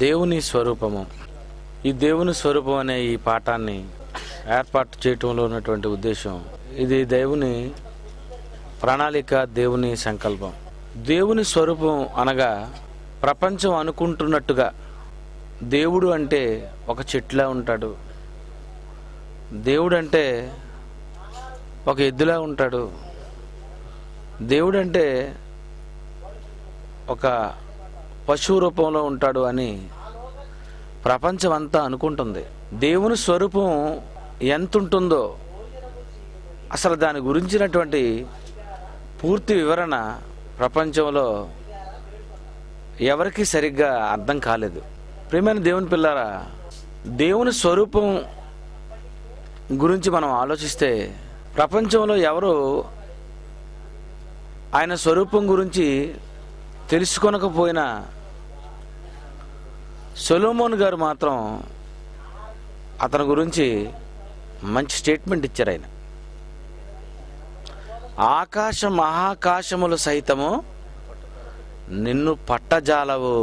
దేవుని స్వరూపము ఈ దేవుని స్వరూపం అనే ఈ పాఠాన్ని ఏర్పాటు చేయటంలో ఉన్నటువంటి ఉద్దేశం ఇది దేవుని ప్రణాళిక దేవుని సంకల్పం దేవుని స్వరూపం అనగా ప్రపంచం అనుకుంటున్నట్టుగా దేవుడు అంటే ఒక చెట్టులా ఉంటాడు దేవుడు అంటే ఒక ఎద్దులా ఉంటాడు దేవుడు అంటే ఒక పశువు రూపంలో ఉంటాడు అని ప్రపంచం అంతా అనుకుంటుంది దేవుని స్వరూపం ఎంత ఉంటుందో అసలు దాని గురించినటువంటి పూర్తి వివరణ ప్రపంచంలో ఎవరికీ సరిగ్గా అర్థం కాలేదు ప్రియమైన దేవుని పిల్లారా దేవుని స్వరూపం గురించి మనం ఆలోచిస్తే ప్రపంచంలో ఎవరు ఆయన స్వరూపం గురించి తెలుసుకొనకపోయినా సొలోమోన్ గారు మాత్రం అతని గురించి మంచి స్టేట్మెంట్ ఇచ్చారు ఆయన ఆకాశ మహాకాశములు సైతము నిన్ను పట్టజాలవు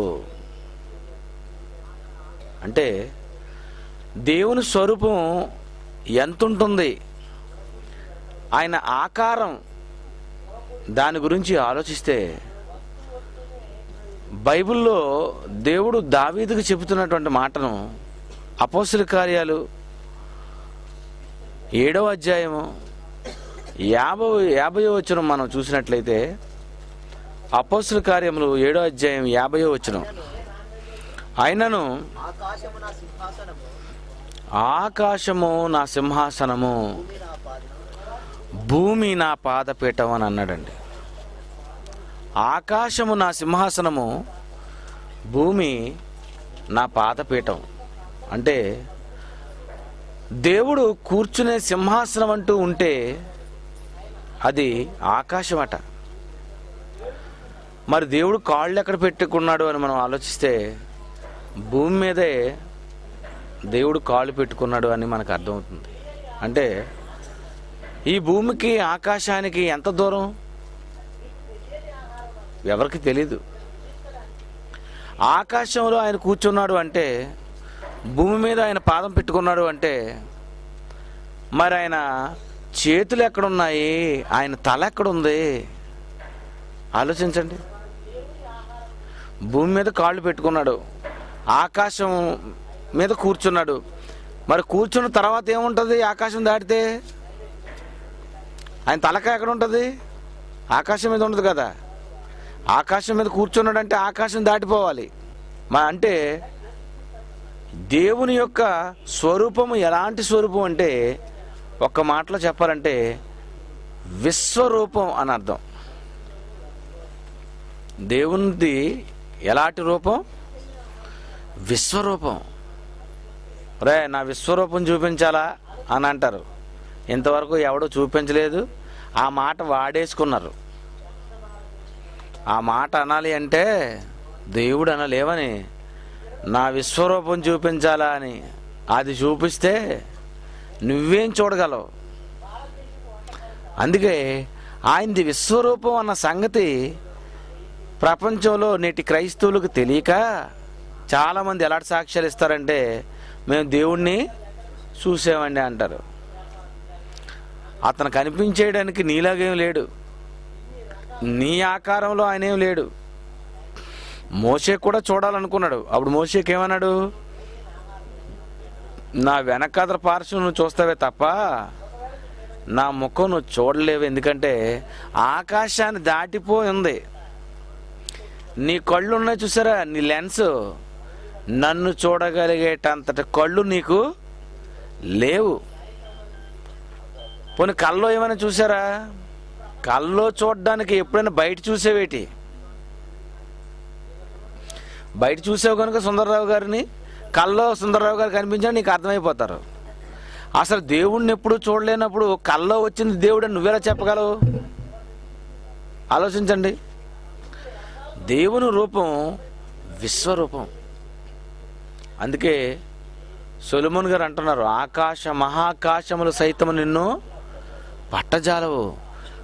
అంటే దేవుని స్వరూపం ఎంత ఉంటుంది ఆయన ఆకారం దాని గురించి ఆలోచిస్తే బైబిల్లో దేవుడు దావీదుకు చెబుతున్నటువంటి మాటను అపోస్తుల కార్యాలు ఏడవ అధ్యాయము యాభై యాభై వచనం మనం చూసినట్లయితే అపోస్తుల కార్యములు ఏడో అధ్యాయం యాభై వచనం అయినను ఆకాశము నా సింహాసనము ఆకాశము నా సింహాసనము భూమి నా పాదము భూమి నా పాదపీఠం అని అన్నాడండి ఆకాశము నా సింహాసనము భూమి నా పాదపీఠం అంటే దేవుడు కూర్చునే సింహాసనం అంటూ ఉంటే అది ఆకాశం అట మరి దేవుడు కాళ్ళు ఎక్కడ పెట్టుకున్నాడు అని మనం ఆలోచిస్తే భూమి మీదే దేవుడు కాళ్ళు పెట్టుకున్నాడు అని మనకు అర్థమవుతుంది అంటే ఈ భూమికి ఆకాశానికి ఎంత దూరం ఎవరికి తెలీదు ఆకాశంలో ఆయన కూర్చున్నాడు అంటే భూమి మీద ఆయన పాదం పెట్టుకున్నాడు అంటే మరి ఆయన చేతులు ఎక్కడున్నాయి ఆయన తల ఎక్కడుంది ఆలోచించండి భూమి మీద కాళ్ళు పెట్టుకున్నాడు ఆకాశం మీద కూర్చున్నాడు మరి కూర్చున్న తర్వాత ఏముంటుంది ఆకాశం దాటితే ఆయన తలకాయ ఎక్కడ ఉంటుంది ఆకాశం మీద ఉండదు కదా ఆకాశం మీద కూర్చున్నాడంటే ఆకాశం దాటిపోవాలి మా అంటే దేవుని యొక్క స్వరూపము ఎలాంటి స్వరూపం అంటే ఒక్క మాటలో చెప్పాలంటే విశ్వరూపం అని అర్థం దేవునిది ఎలాంటి రూపం విశ్వరూపం రే నా విశ్వరూపం చూపించాలా అని అంటారు ఇంతవరకు ఎవడో చూపించలేదు ఆ మాట వాడేసుకున్నారు ఆ మాట అనాలి అంటే దేవుడు అనలేవని నా విశ్వరూపం చూపించాలా అని అది చూపిస్తే నువ్వేం చూడగలవు అందుకే ఆయనది విశ్వరూపం అన్న సంగతి ప్రపంచంలో నేటి క్రైస్తవులకు తెలియక చాలామంది ఎలాంటి సాక్ష్యాలు ఇస్తారంటే మేము దేవుణ్ణి చూసామండి అంటారు అతను కనిపించేయడానికి నీలాగేం లేడు నీ ఆకారంలో ఆయన ఏం లేడు మోసే కూడా చూడాలనుకున్నాడు అప్పుడు మోసేకి ఏమన్నాడు నా వెనకాదర పార్శ్వం నువ్వు చూస్తావే తప్ప నా ముఖం నువ్వు చూడలేవు ఎందుకంటే ఆకాశాన్ని దాటిపోయి ఉంది నీ కళ్ళు ఉన్నాయి చూసారా నీ లెన్స్ నన్ను చూడగలిగేటంతటి కళ్ళు నీకు లేవు పోనీ కల్లో ఏమైనా చూసారా కల్లో చూడడానికి ఎప్పుడైనా బయట చూసేవేటి బయట చూసావు కనుక సుందరరావు గారిని కల్లో సుందరరావు గారు కనిపించా నీకు అర్థమైపోతారు అసలు దేవుణ్ణి ఎప్పుడు చూడలేనప్పుడు కల్లో వచ్చింది దేవుడు అని నువ్వెలా చెప్పగలవు ఆలోచించండి దేవుని రూపం విశ్వరూపం అందుకే సొలమున్ గారు అంటున్నారు ఆకాశ మహాకాశములు సైతము నిన్ను పట్టజాలవు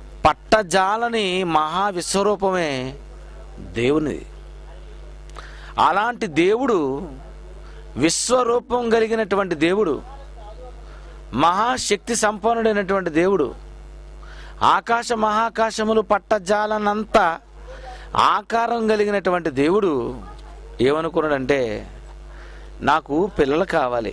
పట్టజాలని మహా విశ్వరూపమే దేవునిది అలాంటి దేవుడు విశ్వరూపం కలిగినటువంటి దేవుడు మహాశక్తి సంపన్నుడైనటువంటి దేవుడు ఆకాశ మహాకాశములు పట్టజాలనంత ఆకారం కలిగినటువంటి దేవుడు ఏమనుకున్నాడంటే నాకు పిల్లలు కావాలి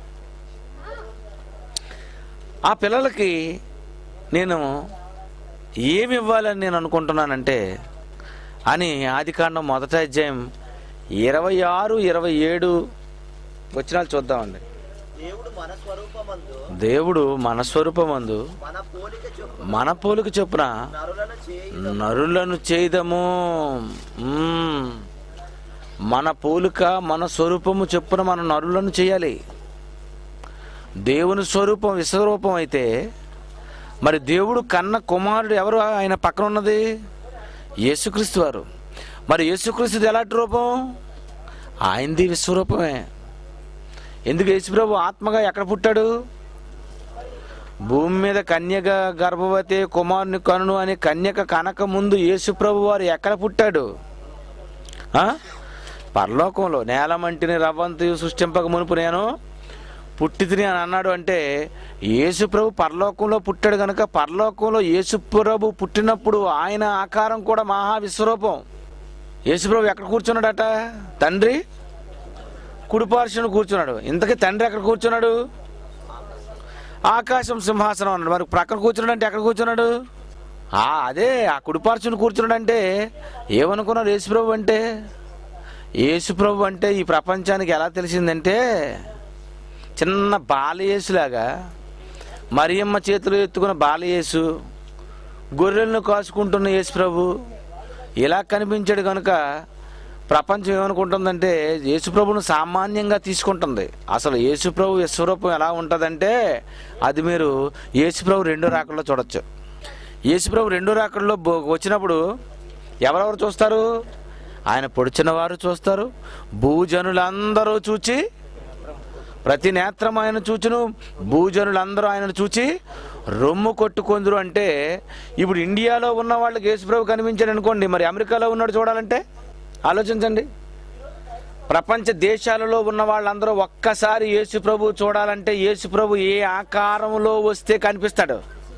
ఆ పిల్లలకి నేను ఏమి ఇవ్వాలని నేను అనుకుంటున్నానంటే అని ఆదికాండం మొదట అధ్యాయం ఇరవై ఆరు ఇరవై ఏడు వచ్చినాలు చూద్దామండి దేవుడు మన స్వరూపమందు దేవుడు మన స్వరూపమందు మన పోలిక చొప్పున మన పోలిక చొప్పున నరులను చేయి నరులను చేయదము మ్మ్. మన పోలిక మన స్వరూపము చొప్పున మన నరులను చేయాలి దేవుని స్వరూపం విశ్వరూపం అయితే మరి దేవుడు కన్న కుమారుడు ఎవరు ఆయన పక్కన ఉన్నది యేసుక్రీస్తు వారు మరి యేసుక్రీస్తుది ఎలాంటి రూపం ఆయనది విశ్వరూపమే ఎందుకు యేసుప్రభు ఆత్మగా ఎక్కడ పుట్టాడు భూమి మీద కన్యక గర్భవతి కుమారుని కనును అని కన్యక కనక ముందు యేసుప్రభు వారు ఎక్కడ పుట్టాడు ఆ? పరలోకంలో నేలమంటిని రవ్వంతి సృష్టింపక మునుపు నేను పుట్టితిని అని అన్నాడు అంటే యేసుప్రభు పరలోకంలో పుట్టాడు కనుక పరలోకంలో యేసుప్రభు పుట్టినప్పుడు ఆయన ఆకారం కూడా మహా విశ్వరూపం యేసుప్రభు ఎక్కడ కూర్చున్నాడట తండ్రి కుడిపార్శ్వను కూర్చున్నాడు ఇంతకీ తండ్రి ఎక్కడ కూర్చున్నాడు ఆకాశం సింహాసనం అన్నాడు మరి ప్రక్కన కూర్చున్నాడు అంటే ఎక్కడ కూర్చున్నాడు ఆ అదే ఆ కుడిపార్చుని కూర్చున్నాడు అంటే ఏమనుకున్నారు యేసుప్రభు అంటే యేసుప్రభు అంటే ఈ ప్రపంచానికి ఎలా తెలిసిందంటే చిన్న బాలయేసులాగా మరియమ్మ చేతిలో ఎత్తుకున్న బాలయేసు గొర్రెలను కాసుకుంటున్న యేసుప్రభు ఇలా కనిపించాడు కనుక ప్రపంచం ఏమనుకుంటుందంటే యేసుప్రభును సామాన్యంగా తీసుకుంటుంది అసలు యేసుప్రభు విశ్వరూపం ఎలా ఉంటుందంటే అది మీరు యేసుప్రభు రెండో రాకల్లో చూడొచ్చు యేసుప్రభు రెండో రాకల్లో బో- వచ్చినప్పుడు ఎవరెవరు చూస్తారు ఆయన పొడిచిన వారు చూస్తారు భూజనులందరూ చూచి ప్రతి నేత్రం ఆయన చూచును భూజనులందరూ ఆయనను చూచి రొమ్ము కొట్టుకొందురు అంటే ఇప్పుడు ఇండియాలో ఉన్న వాళ్ళకి యేసుప్రభు కనిపించాడు అనుకోండి మరి అమెరికాలో ఉన్నాడు చూడాలంటే ఆలోచించండి ప్రపంచ దేశాలలో ఉన్న వాళ్ళందరూ ఒక్కసారి యేసుప్రభు చూడాలంటే యేసుప్రభు ఏ ఆకారంలో వస్తే కనిపిస్తాడు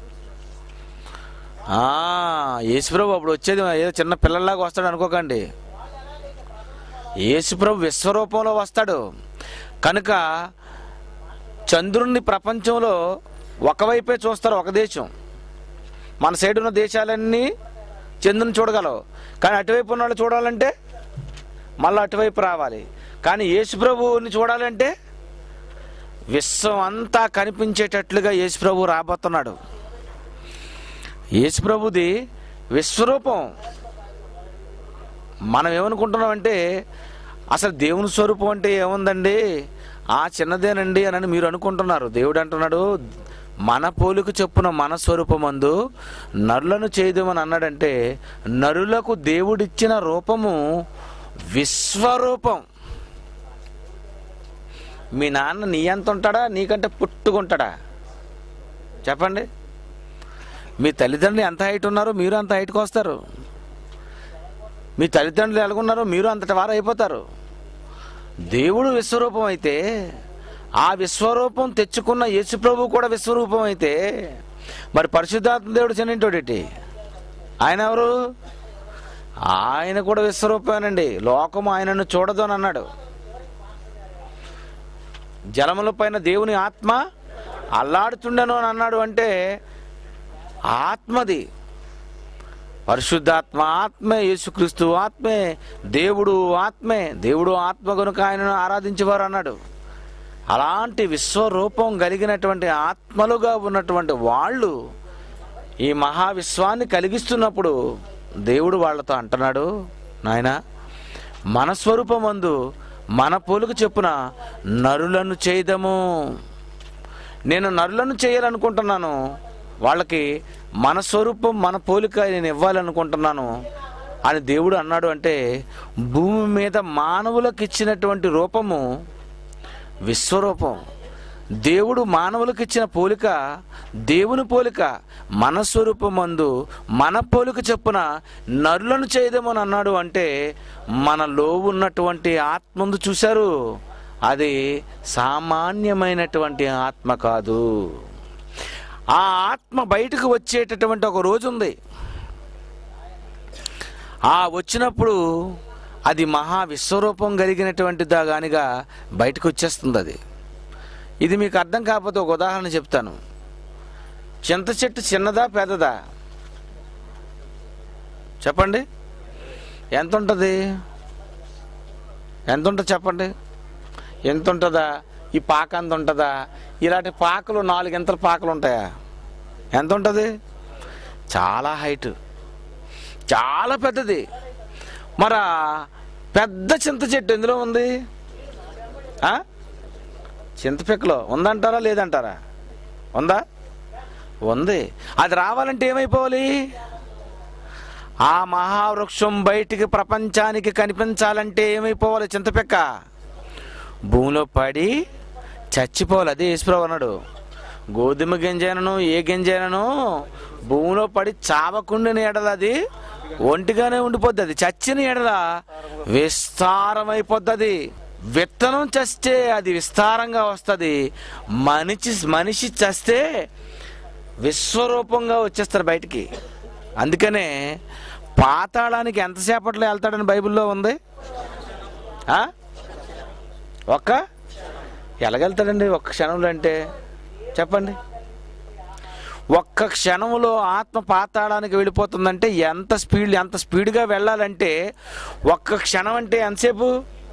ఆ, యేసుప్రభు అప్పుడు వచ్చేది ఏదో చిన్న పిల్లల్లాగా వస్తాడు అనుకోకండి యేసుప్రభు విశ్వరూపంలో వస్తాడు కనుక చంద్రుణ్ణి ప్రపంచంలో ఒకవైపే చూస్తారు ఒక దేశం మన సైడ్ ఉన్న దేశాలన్నీ చంద్రుని చూడగలవు కానీ అటువైపు ఉన్న వాళ్ళు చూడాలంటే మళ్ళీ అటువైపు రావాలి కానీ యేసుప్రభుని చూడాలంటే విశ్వం అంతా కనిపించేటట్లుగా యేసుప్రభు రాబోతున్నాడు యేసుప్రభుది విశ్వరూపం మనం ఏమనుకుంటున్నామంటే అసలు దేవుని స్వరూపం అంటే ఏముందండి ఆ చిన్నదేనండి అని మీరు అనుకుంటున్నారు దేవుడు అంటున్నాడు మన పోలిక చొప్పున మన స్వరూపమందు నరులను చేయదమని అన్నాడంటే నరులకు దేవుడిచ్చిన రూపము విశ్వరూపం మీ నాన్న నీ ఎంత ఉంటాడా నీకంటే పుట్టుకుంటాడా చెప్పండి మీ తల్లిదండ్రులు ఎంత హైట్ ఉన్నారో మీరు అంత హైట్కి వస్తారు మీ తల్లిదండ్రులు ఎలాగున్నారో మీరు అంతటి వారు అయిపోతారు దేవుడు విశ్వరూపం అయితే ఆ విశ్వరూపం తెచ్చుకున్న యేసుప్రభు కూడా విశ్వరూపం అయితే మరి పరిశుద్ధాత్మ దేవుడు చెన్నింటోడేటి ఆయన ఎవరు ఆయన కూడా విశ్వరూపమేనండి లోకం ఆయనను చూడదు అని అన్నాడు జలముల పైన దేవుని ఆత్మ అల్లాడుతుండను అని అన్నాడు అంటే ఆత్మది పరిశుద్ధాత్మ ఆత్మే యేసుక్రీస్తు ఆత్మే దేవుడు ఆత్మే దేవుడు ఆత్మ కనుక ఆయనను ఆరాధించేవారు అన్నాడు అలాంటి విశ్వరూపం కలిగినటువంటి ఆత్మలుగా ఉన్నటువంటి వాళ్ళు ఈ మహావిశ్వాన్ని కలిగిస్తున్నప్పుడు దేవుడు వాళ్ళతో అంటున్నాడు నాయన మన స్వరూపమందు మన పోలుకు చెప్పున నరులను చేయదము నేను నరులను చేయాలనుకుంటున్నాను వాళ్ళకి మన స్వరూపం మన పోలిక నేను ఇవ్వాలనుకుంటున్నాను అని దేవుడు అన్నాడు అంటే భూమి మీద మానవులకు ఇచ్చినటువంటి రూపము విశ్వరూపం దేవుడు మానవులకు ఇచ్చిన పోలిక దేవుని పోలిక మన స్వరూపమందు మన పోలిక చొప్పున నరులను చేయదేమని అన్నాడు అంటే మనలో ఉన్నటువంటి ఆత్మందు చూశారు అది సామాన్యమైనటువంటి ఆత్మ కాదు ఆ ఆత్మ బయటకు వచ్చేటటువంటి ఒక రోజు ఉంది ఆ వచ్చినప్పుడు అది మహా విశ్వరూపం కలిగినటువంటి దాగానిగా బయటకు వచ్చేస్తుంది అది ఇది మీకు అర్థం కాకపోతే ఒక ఉదాహరణ చెప్తాను చింత చెట్టు చిన్నదా పెద్దదా చెప్పండి ఎంత ఉంటుంది ఎంత ఉంటుంది చెప్పండి ఎంత ఉంటుందా ఈ పాక అంత ఉంటుందా ఇలాంటి పాకలు నాలుగింతల పాకలు ఉంటాయా ఎంత ఉంటుంది చాలా హైట్ చాలా పెద్దది మరి ఆ పెద్ద చింత చెట్టు ఎందులో ఉంది ఆ? చింతపిక్కలో ఉందంటారా లేదంటారా ఉందా ఉంది అది రావాలంటే ఏమైపోవాలి ఆ మహావృక్షం బయటికి ప్రపంచానికి కనిపించాలంటే ఏమైపోవాలి చింతపిక్క భూమిలో పడి చచ్చిపోవాలి అదే ఈశ్వరావు అన్నాడు గోధుమ గింజైనను ఏ గింజైనను భూమిలో పడి చావకుండిన ఎడల అది ఒంటిగానే ఉండిపోద్ది అది చచ్చిన ఎడల విస్తారమైపోద్ది విత్తనం చస్తే అది విస్తారంగా వస్తుంది మనిషి మనిషి చస్తే విశ్వరూపంగా వచ్చేస్తారు బయటికి అందుకనే పాతాళానికి ఎంతసేపట్లో వెళ్తాడని బైబిల్లో ఉంది ఆ? ఒక్క ఎలాగెళ్తాడండి ఒక్క క్షణంలో అంటే చెప్పండి ఒక్క క్షణంలో ఆత్మ పాతాళానికి వెళ్ళిపోతుందంటే ఎంత స్పీడ్ ఎంత స్పీడ్గా వెళ్ళాలంటే ఒక్క క్షణం అంటే ఎంతసేపు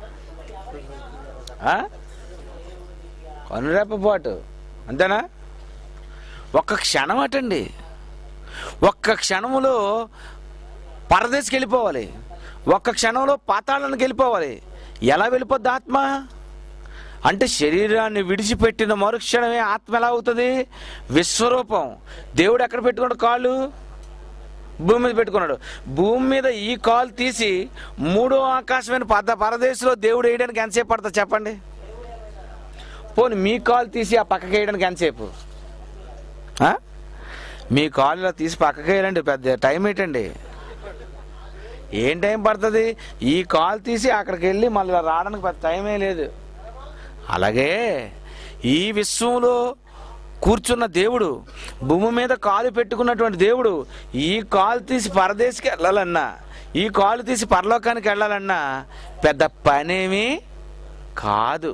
ఆ? కనురెప్ప పాటు అంతేనా ఒక్క క్షణం అటండి ఒక్క క్షణములో పరదేశకి వెళ్ళిపోవాలి ఒక్క క్షణంలో పాతాళానికి వెళ్ళిపోవాలి ఎలా వెళ్ళిపోద్ది ఆత్మ అంటే శరీరాన్ని విడిచిపెట్టిన మరుక్షణమే ఆత్మ ఎలా అవుతుంది విశ్వరూపం దేవుడు ఎక్కడ పెట్టుకున్నాడు కాళ్ళు భూమి మీద పెట్టుకున్నాడు భూమి మీద ఈ కాలు తీసి మూడో ఆకాశమైన పద పరదేశంలో దేవుడు వేయడానికి ఎంతసేపు పడుతుంది చెప్పండి పోనీ మీ కాలు తీసి ఆ పక్కకి వేయడానికి ఎంతసేపు ఆ? మీ కాలు ఇలా తీసి పక్కకి వేయాలండి పెద్ద టైం ఏంటండి ఏం టైం పడుతుంది ఈ కాల్ తీసి అక్కడికి వెళ్ళి మళ్ళీ ఇలా రావడానికి పెద్ద టైమే లేదు అలాగే ఈ విశ్వంలో కూర్చున్న దేవుడు భూమి మీద కాలు పెట్టుకున్నటువంటి దేవుడు ఈ కాలు తీసి పరదేశికి వెళ్ళాలన్నా ఈ కాలు తీసి పరలోకానికి వెళ్ళాలన్నా పెద్ద పనేమీ కాదు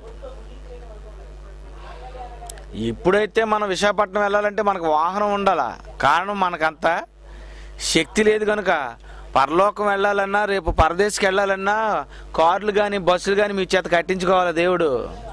ఇప్పుడైతే మనం విశాఖపట్నం వెళ్ళాలంటే మనకు వాహనం ఉండాలా కారణం మనకంత శక్తి లేదు కనుక పరలోకం వెళ్ళాలన్నా రేపు పరదేశికి వెళ్ళాలన్నా కార్లు కానీ బస్సులు కానీ మీ చేత కట్టించుకోవాలి దేవుడు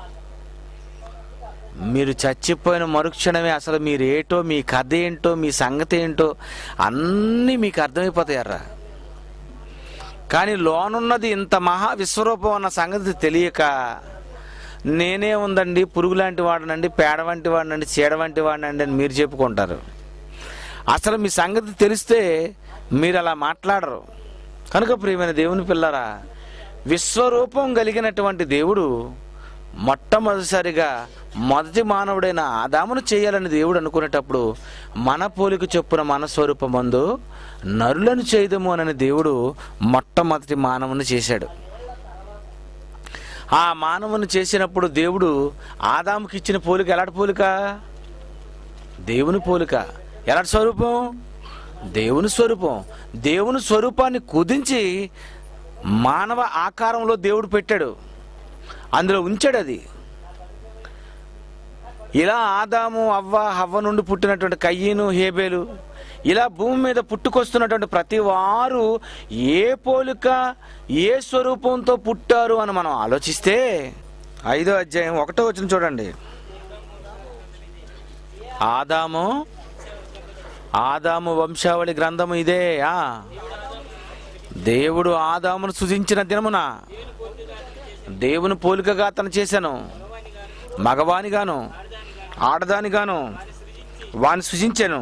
మీరు చచ్చిపోయిన మరుక్షణమే అసలు మీరు ఏటో మీ కథ ఏంటో మీ సంగతి ఏంటో అన్నీ మీకు అర్థమైపోతాయర్రా కానీ లోనున్నది ఇంత మహా విశ్వరూపం అన్న సంగతి తెలియక నేనే ఉందండి పురుగు లాంటి వాడనండి పేడ వంటి వాడినండి చీడ వంటి వాడినండి అని మీరు చెప్పుకుంటారు అసలు మీ సంగతి తెలిస్తే మీరు అలా మాట్లాడరు కనుక ప్రియమైన దేవుని పిల్లరా విశ్వరూపం కలిగినటువంటి దేవుడు మొట్టమొదటిసారిగా మొదటి మానవుడైన ఆదామును చేయాలని దేవుడు అనుకునేటప్పుడు మన పోలిక చొప్పున మన స్వరూపమందు నరులను చేయదము అని దేవుడు మొట్టమొదటి మానవుని చేశాడు ఆ మానవుని చేసినప్పుడు దేవుడు ఆదాముకి ఇచ్చిన పోలిక ఎలాంటి పోలిక దేవుని పోలిక ఎలాంటి స్వరూపం దేవుని స్వరూపం దేవుని స్వరూపాన్ని కుదించి మానవ ఆకారంలో దేవుడు పెట్టాడు అందులో ఉంచాడు అది ఇలా ఆదాము అవ్వ హవ్వ నుండి పుట్టినటువంటి కయ్యను హేబేలు ఇలా భూమి మీద పుట్టుకొస్తున్నటువంటి ప్రతి వారు ఏ పోలిక ఏ స్వరూపంతో పుట్టారు అని మనం ఆలోచిస్తే ఐదో అధ్యాయం ఒకటో వచ్చిన చూడండి ఆదాము ఆదాము వంశావళి గ్రంథము ఇదే ఆ దేవుడు ఆదామును సృజించిన దినమున దేవుని పోలికగా అతను చేశాను మగవానిగాను ఆడదానిగాను వారిని సృజించాను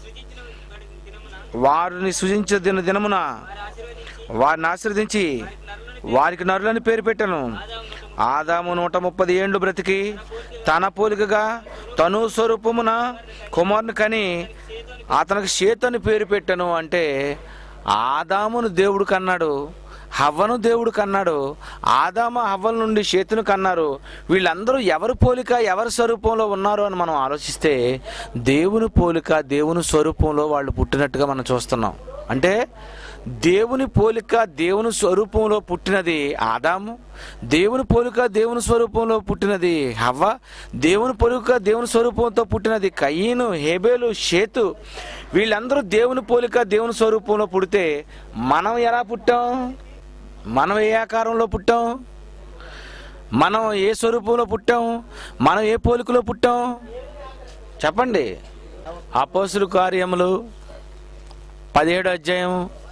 వారిని సృజించిన దిన దినమున వారిని ఆశీర్వదించి వారికి నరులని పేరు పెట్టాను ఆదాము నూట ముప్పది ఏండ్లు బ్రతికి తన పోలికగా తను స్వరూపమున కుమారుని కని అతనికి చేతని పేరు పెట్టను అంటే ఆదామును దేవుడు కన్నాడు హవ్వను దేవుడు కన్నాడు ఆదామ హవ్వల నుండి చేతును కన్నారు వీళ్ళందరూ ఎవరి పోలిక ఎవరి స్వరూపంలో ఉన్నారు అని మనం ఆలోచిస్తే దేవుని పోలిక దేవుని స్వరూపంలో వాళ్ళు పుట్టినట్టుగా మనం చూస్తున్నాం అంటే దేవుని పోలిక దేవుని స్వరూపంలో పుట్టినది ఆదాము దేవుని పోలిక దేవుని స్వరూపంలో పుట్టినది హవ్వ దేవుని పోలిక దేవుని స్వరూపంతో పుట్టినది కయ్యను హేబేలు షేతు వీళ్ళందరూ దేవుని పోలిక దేవుని స్వరూపంలో పుడితే మనం ఎలా పుట్టాం మనం ఏ ఆకారంలో పుట్టాం మనం ఏ స్వరూపంలో పుట్టాం మనం ఏ పోలికలో పుట్టాం చెప్పండి అపోసులు కార్యములు పదిహేడు అధ్యాయం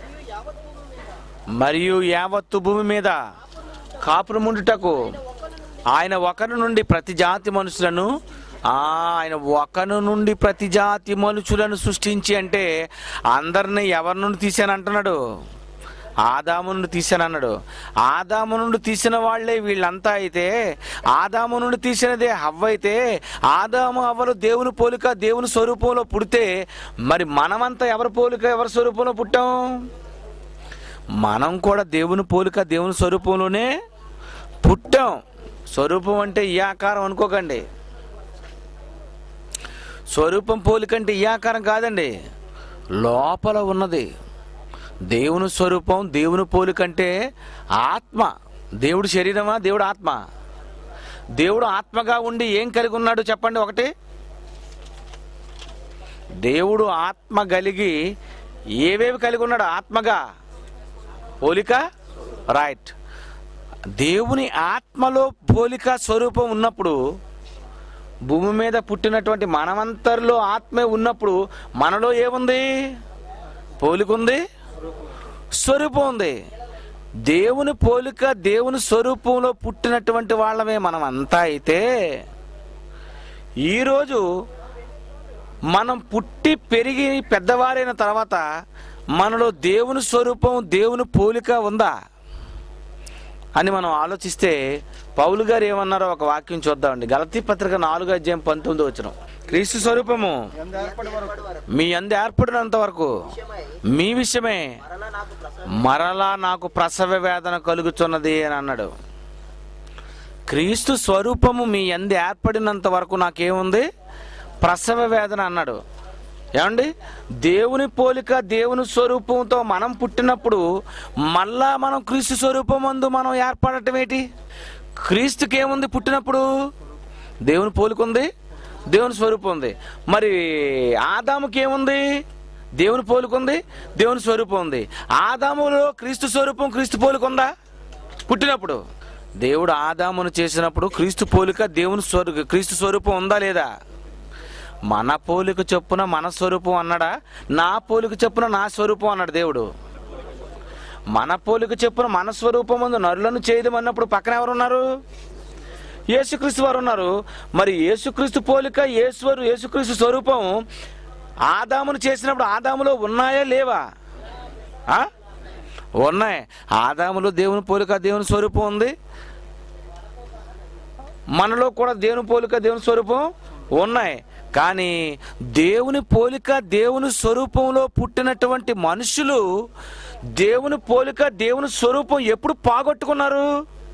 మరియు యావత్తు భూమి మీద కాపురముండుటకు ఆయన ఒకరి నుండి ప్రతి జాతి మనుషులను ఆ, ఆయన ఒకను నుండి ప్రతి జాతి మనుషులను సృష్టించి అంటే అందరిని ఎవరి నుండి తీశాను అంటున్నాడు ఆదాము నుండి తీశాను అన్నాడు ఆదాము నుండి తీసిన వాళ్ళే వీళ్ళంతా అయితే ఆదాము నుండి తీసినదే హవ్వ అయితే ఆదాము అవ్వలు దేవుని పోలిక దేవుని స్వరూపంలో పుడితే మరి మనమంతా ఎవరి పోలిక ఎవరి స్వరూపంలో పుట్టాం మనం కూడా దేవుని పోలిక దేవుని స్వరూపంలోనే పుట్టాం స్వరూపం అంటే ఈ ఆకారం అనుకోకండి స్వరూపం పోలికంటే ఈ ఆకారం కాదండి లోపల ఉన్నది దేవుని స్వరూపం దేవుని పోలికంటే ఆత్మ దేవుడు శరీరమా దేవుడు ఆత్మ దేవుడు ఆత్మగా ఉండి ఏం కలిగి ఉన్నాడు చెప్పండి ఒకటి దేవుడు ఆత్మ కలిగి ఏవేవి కలిగి ఉన్నాడు ఆత్మగా పోలిక రైట్ దేవుని ఆత్మలో పోలిక స్వరూపం ఉన్నప్పుడు భూమి మీద పుట్టినటువంటి మనమంతరిలో ఆత్మే ఉన్నప్పుడు మనలో ఏముంది పోలిక ఉంది స్వరూపం ఉంది దేవుని పోలిక దేవుని స్వరూపంలో పుట్టినటువంటి వాళ్ళమే మనం అంతా అయితే ఈరోజు మనం పుట్టి పెరిగి పెద్దవారైన తర్వాత మనలో దేవుని స్వరూపం దేవుని పోలిక ఉందా అని మనం ఆలోచిస్తే పౌలు గారు ఏమన్నారో ఒక వాక్యం చూద్దామండి గలతీ పత్రిక నాలుగు అధ్యాయం పంతొమ్మిది వచ్చిన క్రీస్తు స్వరూపము ఎంత ఏర్పడి వరకు మీ అందు ఏర్పడినంత వరకు విషయమై మీ విషయమే మరలా నాకు ప్రసవ మరలా నాకు ప్రసవ వేదన కలుగుతున్నది అని అన్నాడు క్రీస్తు స్వరూపము మీ అంది ఏర్పడినంత వరకు నాకేముంది ప్రసవ వేదన అన్నాడు ఏమండి దేవుని పోలిక దేవుని స్వరూపంతో మనం పుట్టినప్పుడు మళ్ళా మనం క్రీస్తు స్వరూపం మందు మనం ఏర్పడటం ఏంటి క్రీస్తుకి ఏముంది పుట్టినప్పుడు దేవుని పోలిక ఉంది దేవుని స్వరూపం ఉంది మరి ఆదాముకి ఏముంది దేవుని పోలిక ఉంది దేవుని స్వరూపం ఉంది ఆదాములో క్రీస్తు స్వరూపం క్రీస్తు పోలిక ఉందా పుట్టినప్పుడు దేవుడు ఆదామును చేసినప్పుడు క్రీస్తు పోలిక దేవుని స్వరూ క్రీస్తు స్వరూపం ఉందా లేదా మన పోలిక చొప్పున మన స్వరూపం అన్నాడా నా పోలిక చొప్పున నా స్వరూపం అన్నాడు దేవుడు మన పోలిక చొప్పున మన స్వరూపం ముందు నరులను చేయదమన్నప్పుడు పక్కన ఎవరున్నారు యేసుక్రీస్తు వారు ఉన్నారు మరి యేసుక్రీస్తు పోలిక యేశ్వరు యేసుక్రీస్తు స్వరూపం ఆదామును చేసినప్పుడు ఆదాములో ఉన్నాయా లేవా ఆ? ఉన్నాయి ఆదాములో దేవుని పోలిక దేవుని స్వరూపం ఉంది మనలో కూడా దేవుని పోలిక దేవుని స్వరూపం ఉన్నాయి కానీ దేవుని పోలిక దేవుని స్వరూపంలో పుట్టినటువంటి మనుషులు దేవుని పోలిక దేవుని స్వరూపం ఎప్పుడు పాగొట్టుకున్నారు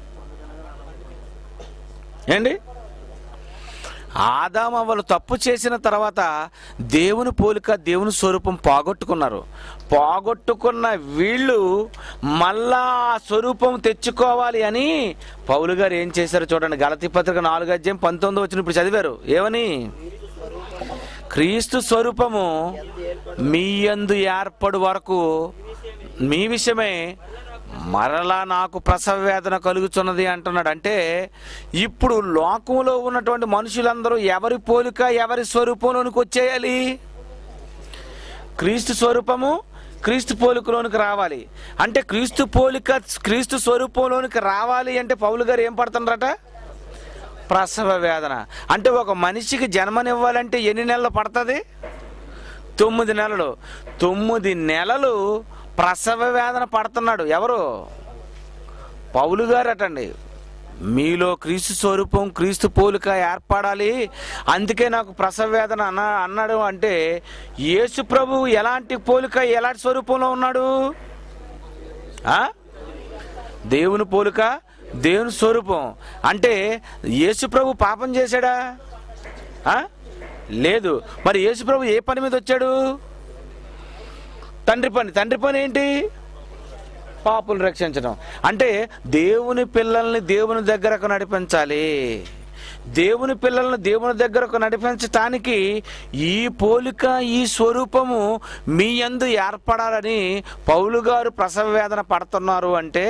ఏండి ఆదామవ్వలు తప్పు చేసిన తర్వాత దేవుని పోలిక దేవుని స్వరూపం పోగొట్టుకున్నారు పోగొట్టుకున్న వీళ్ళు మళ్ళా ఆ స్వరూపం తెచ్చుకోవాలి అని పౌలు గారు ఏం చేశారు చూడండి గలతి పత్రిక నాలుగు అధ్యాయం పంతొమ్మిది వచ్చిన ఇప్పుడు చదివారు ఏమని క్రీస్తు స్వరూపము మీ యందు ఏర్పడు వరకు మీ విషయమే మరలా నాకు ప్రసవ వేదన కలుగుతున్నది అంటున్నాడు అంటే ఇప్పుడు లోకంలో ఉన్నటువంటి మనుషులందరూ ఎవరి పోలిక ఎవరి స్వరూపంలోనికి వచ్చేయాలి క్రీస్తు స్వరూపము క్రీస్తు పోలికలోనికి రావాలి అంటే క్రీస్తు పోలిక క్రీస్తు స్వరూపంలోనికి రావాలి అంటే పౌలు గారు ఏం పడుతున్నారట ప్రసవ వేదన అంటే ఒక మనిషికి జన్మనివ్వాలంటే ఎన్ని నెలలు పడుతుంది తొమ్మిది నెలలు తొమ్మిది నెలలు ప్రసవ వేదన పడుతున్నాడు ఎవరు పౌలు గారు అటండి మీలో క్రీస్తు స్వరూపం క్రీస్తు పోలిక ఏర్పడాలి అందుకే నాకు ప్రసవ వేదన అన్న అన్నాడు అంటే యేసు ప్రభు ఎలాంటి పోలిక ఎలాంటి స్వరూపంలో ఉన్నాడు ఆ? దేవుని పోలిక దేవుని స్వరూపం అంటే యేసు ప్రభు పాపం చేశాడా ఆ? లేదు మరి యేసు ప్రభు ఏ పని మీద వచ్చాడు తండ్రి పని తండ్రి పని ఏంటి పాపులు రక్షించడం అంటే దేవుని పిల్లల్ని దేవుని దగ్గరకు నడిపించాలి దేవుని పిల్లల్ని దేవుని దగ్గరకు నడిపించటానికి ఈ పోలిక ఈ స్వరూపము మీ యందు ఏర్పడాలని పౌలు గారు ప్రసవ వేదన పడుతున్నారు అంటే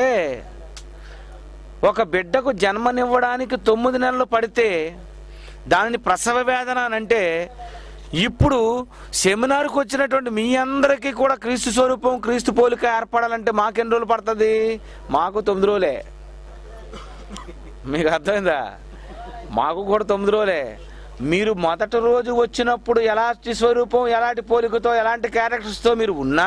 ఒక బిడ్డకు జన్మనివ్వడానికి తొమ్మిది నెలలు పడితే దానిని ప్రసవ వేదన అని అంటే ఇప్పుడు సెమినార్కి వచ్చినటువంటి మీ అందరికీ కూడా క్రీస్తు స్వరూపం క్రీస్తు పోలిక ఏర్పడాలంటే మాకెన్ని రోజులు పడుతుంది మాకు తొమ్మిది రోజులే మీకు అర్థమైందా మాకు కూడా తొమ్మిది రోజులే మీరు మొదటి రోజు వచ్చినప్పుడు ఎలాంటి స్వరూపం ఎలాంటి పోలికతో ఎలాంటి క్యారెక్టర్స్తో మీరు ఉన్నా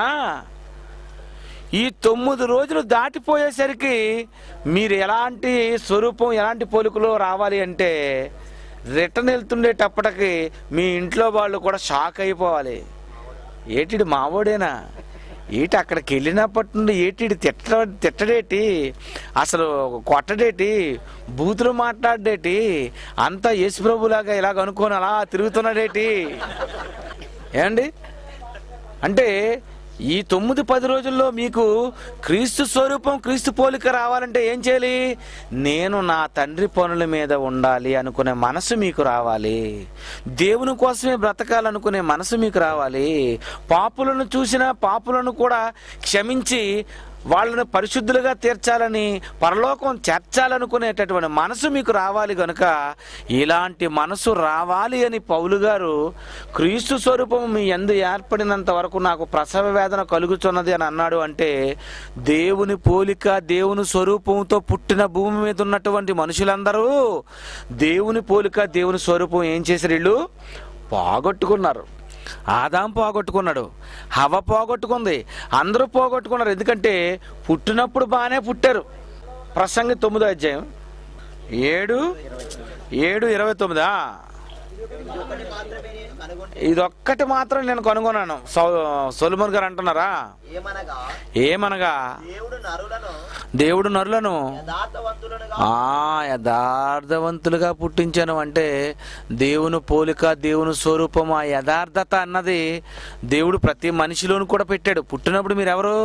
ఈ తొమ్మిది రోజులు దాటిపోయేసరికి మీరు ఎలాంటి స్వరూపం ఎలాంటి పోలికలో రావాలి అంటే రిటర్న్ వెళ్తుండేటప్పటికి మీ ఇంట్లో వాళ్ళు కూడా షాక్ అయిపోవాలి ఏటిడు మావోడేనా ఏటి అక్కడికి వెళ్ళినప్పటి నుండి ఏటిడు తిట్ట తిట్టడేటి అసలు కొట్టడేటి బూతులు మాట్లాడేటి అంతా యేసుప్రభులాగా ఇలాగ అనుకోని అలా తిరుగుతున్నాడేటి ఏమండి అంటే ఈ తొమ్మిది పది రోజుల్లో మీకు క్రీస్తు స్వరూపం క్రీస్తు పోలిక రావాలంటే ఏం చేయాలి నేను నా తండ్రి పనుల మీద ఉండాలి అనుకునే మనసు మీకు రావాలి దేవుని కోసమే బ్రతకాలనుకునే మనసు మీకు రావాలి పాపులను చూసిన పాపులను కూడా క్షమించి వాళ్ళని పరిశుద్ధులుగా తీర్చాలని పరలోకం చేర్చాలనుకునేటటువంటి మనసు మీకు రావాలి గనుక ఇలాంటి మనసు రావాలి అని పౌలు గారు క్రీస్తు స్వరూపం మీ ఎందు ఏర్పడినంత వరకు నాకు ప్రసవ వేదన కలుగుతున్నది అని అన్నాడు అంటే దేవుని పోలిక దేవుని స్వరూపంతో పుట్టిన భూమి మీద ఉన్నటువంటి మనుషులందరూ దేవుని పోలిక దేవుని స్వరూపం ఏం చేశారు వీళ్ళు పోగొట్టుకున్నారు ఆదాం పోగొట్టుకున్నాడు హవ పోగొట్టుకుంది అందరూ పోగొట్టుకున్నారు ఎందుకంటే పుట్టినప్పుడు బాగానే పుట్టారు ప్రసంగి తొమ్మిదో అధ్యాయం ఏడు ఏడు ఇరవై తొమ్మిదా ఒకటి మాత్రమే నేను కనుగొంటే ఇదొక్కటి మాత్రం నేను కనుగొన్నాను సౌ- సొలొమోన్ గారు అంటున్నారా ఏమనగా ఏమనగా దేవుడు నరులను దేవుడు నరులను యథార్థవంతులుగా ఆ యథార్థవంతులుగా పుట్టించాను అంటే దేవుని పోలిక దేవుని స్వరూపం ఆ యథార్థత అన్నది దేవుడు ప్రతి మనిషిలోను కూడా పెట్టాడు పుట్టినప్పుడు మీరు ఎవరు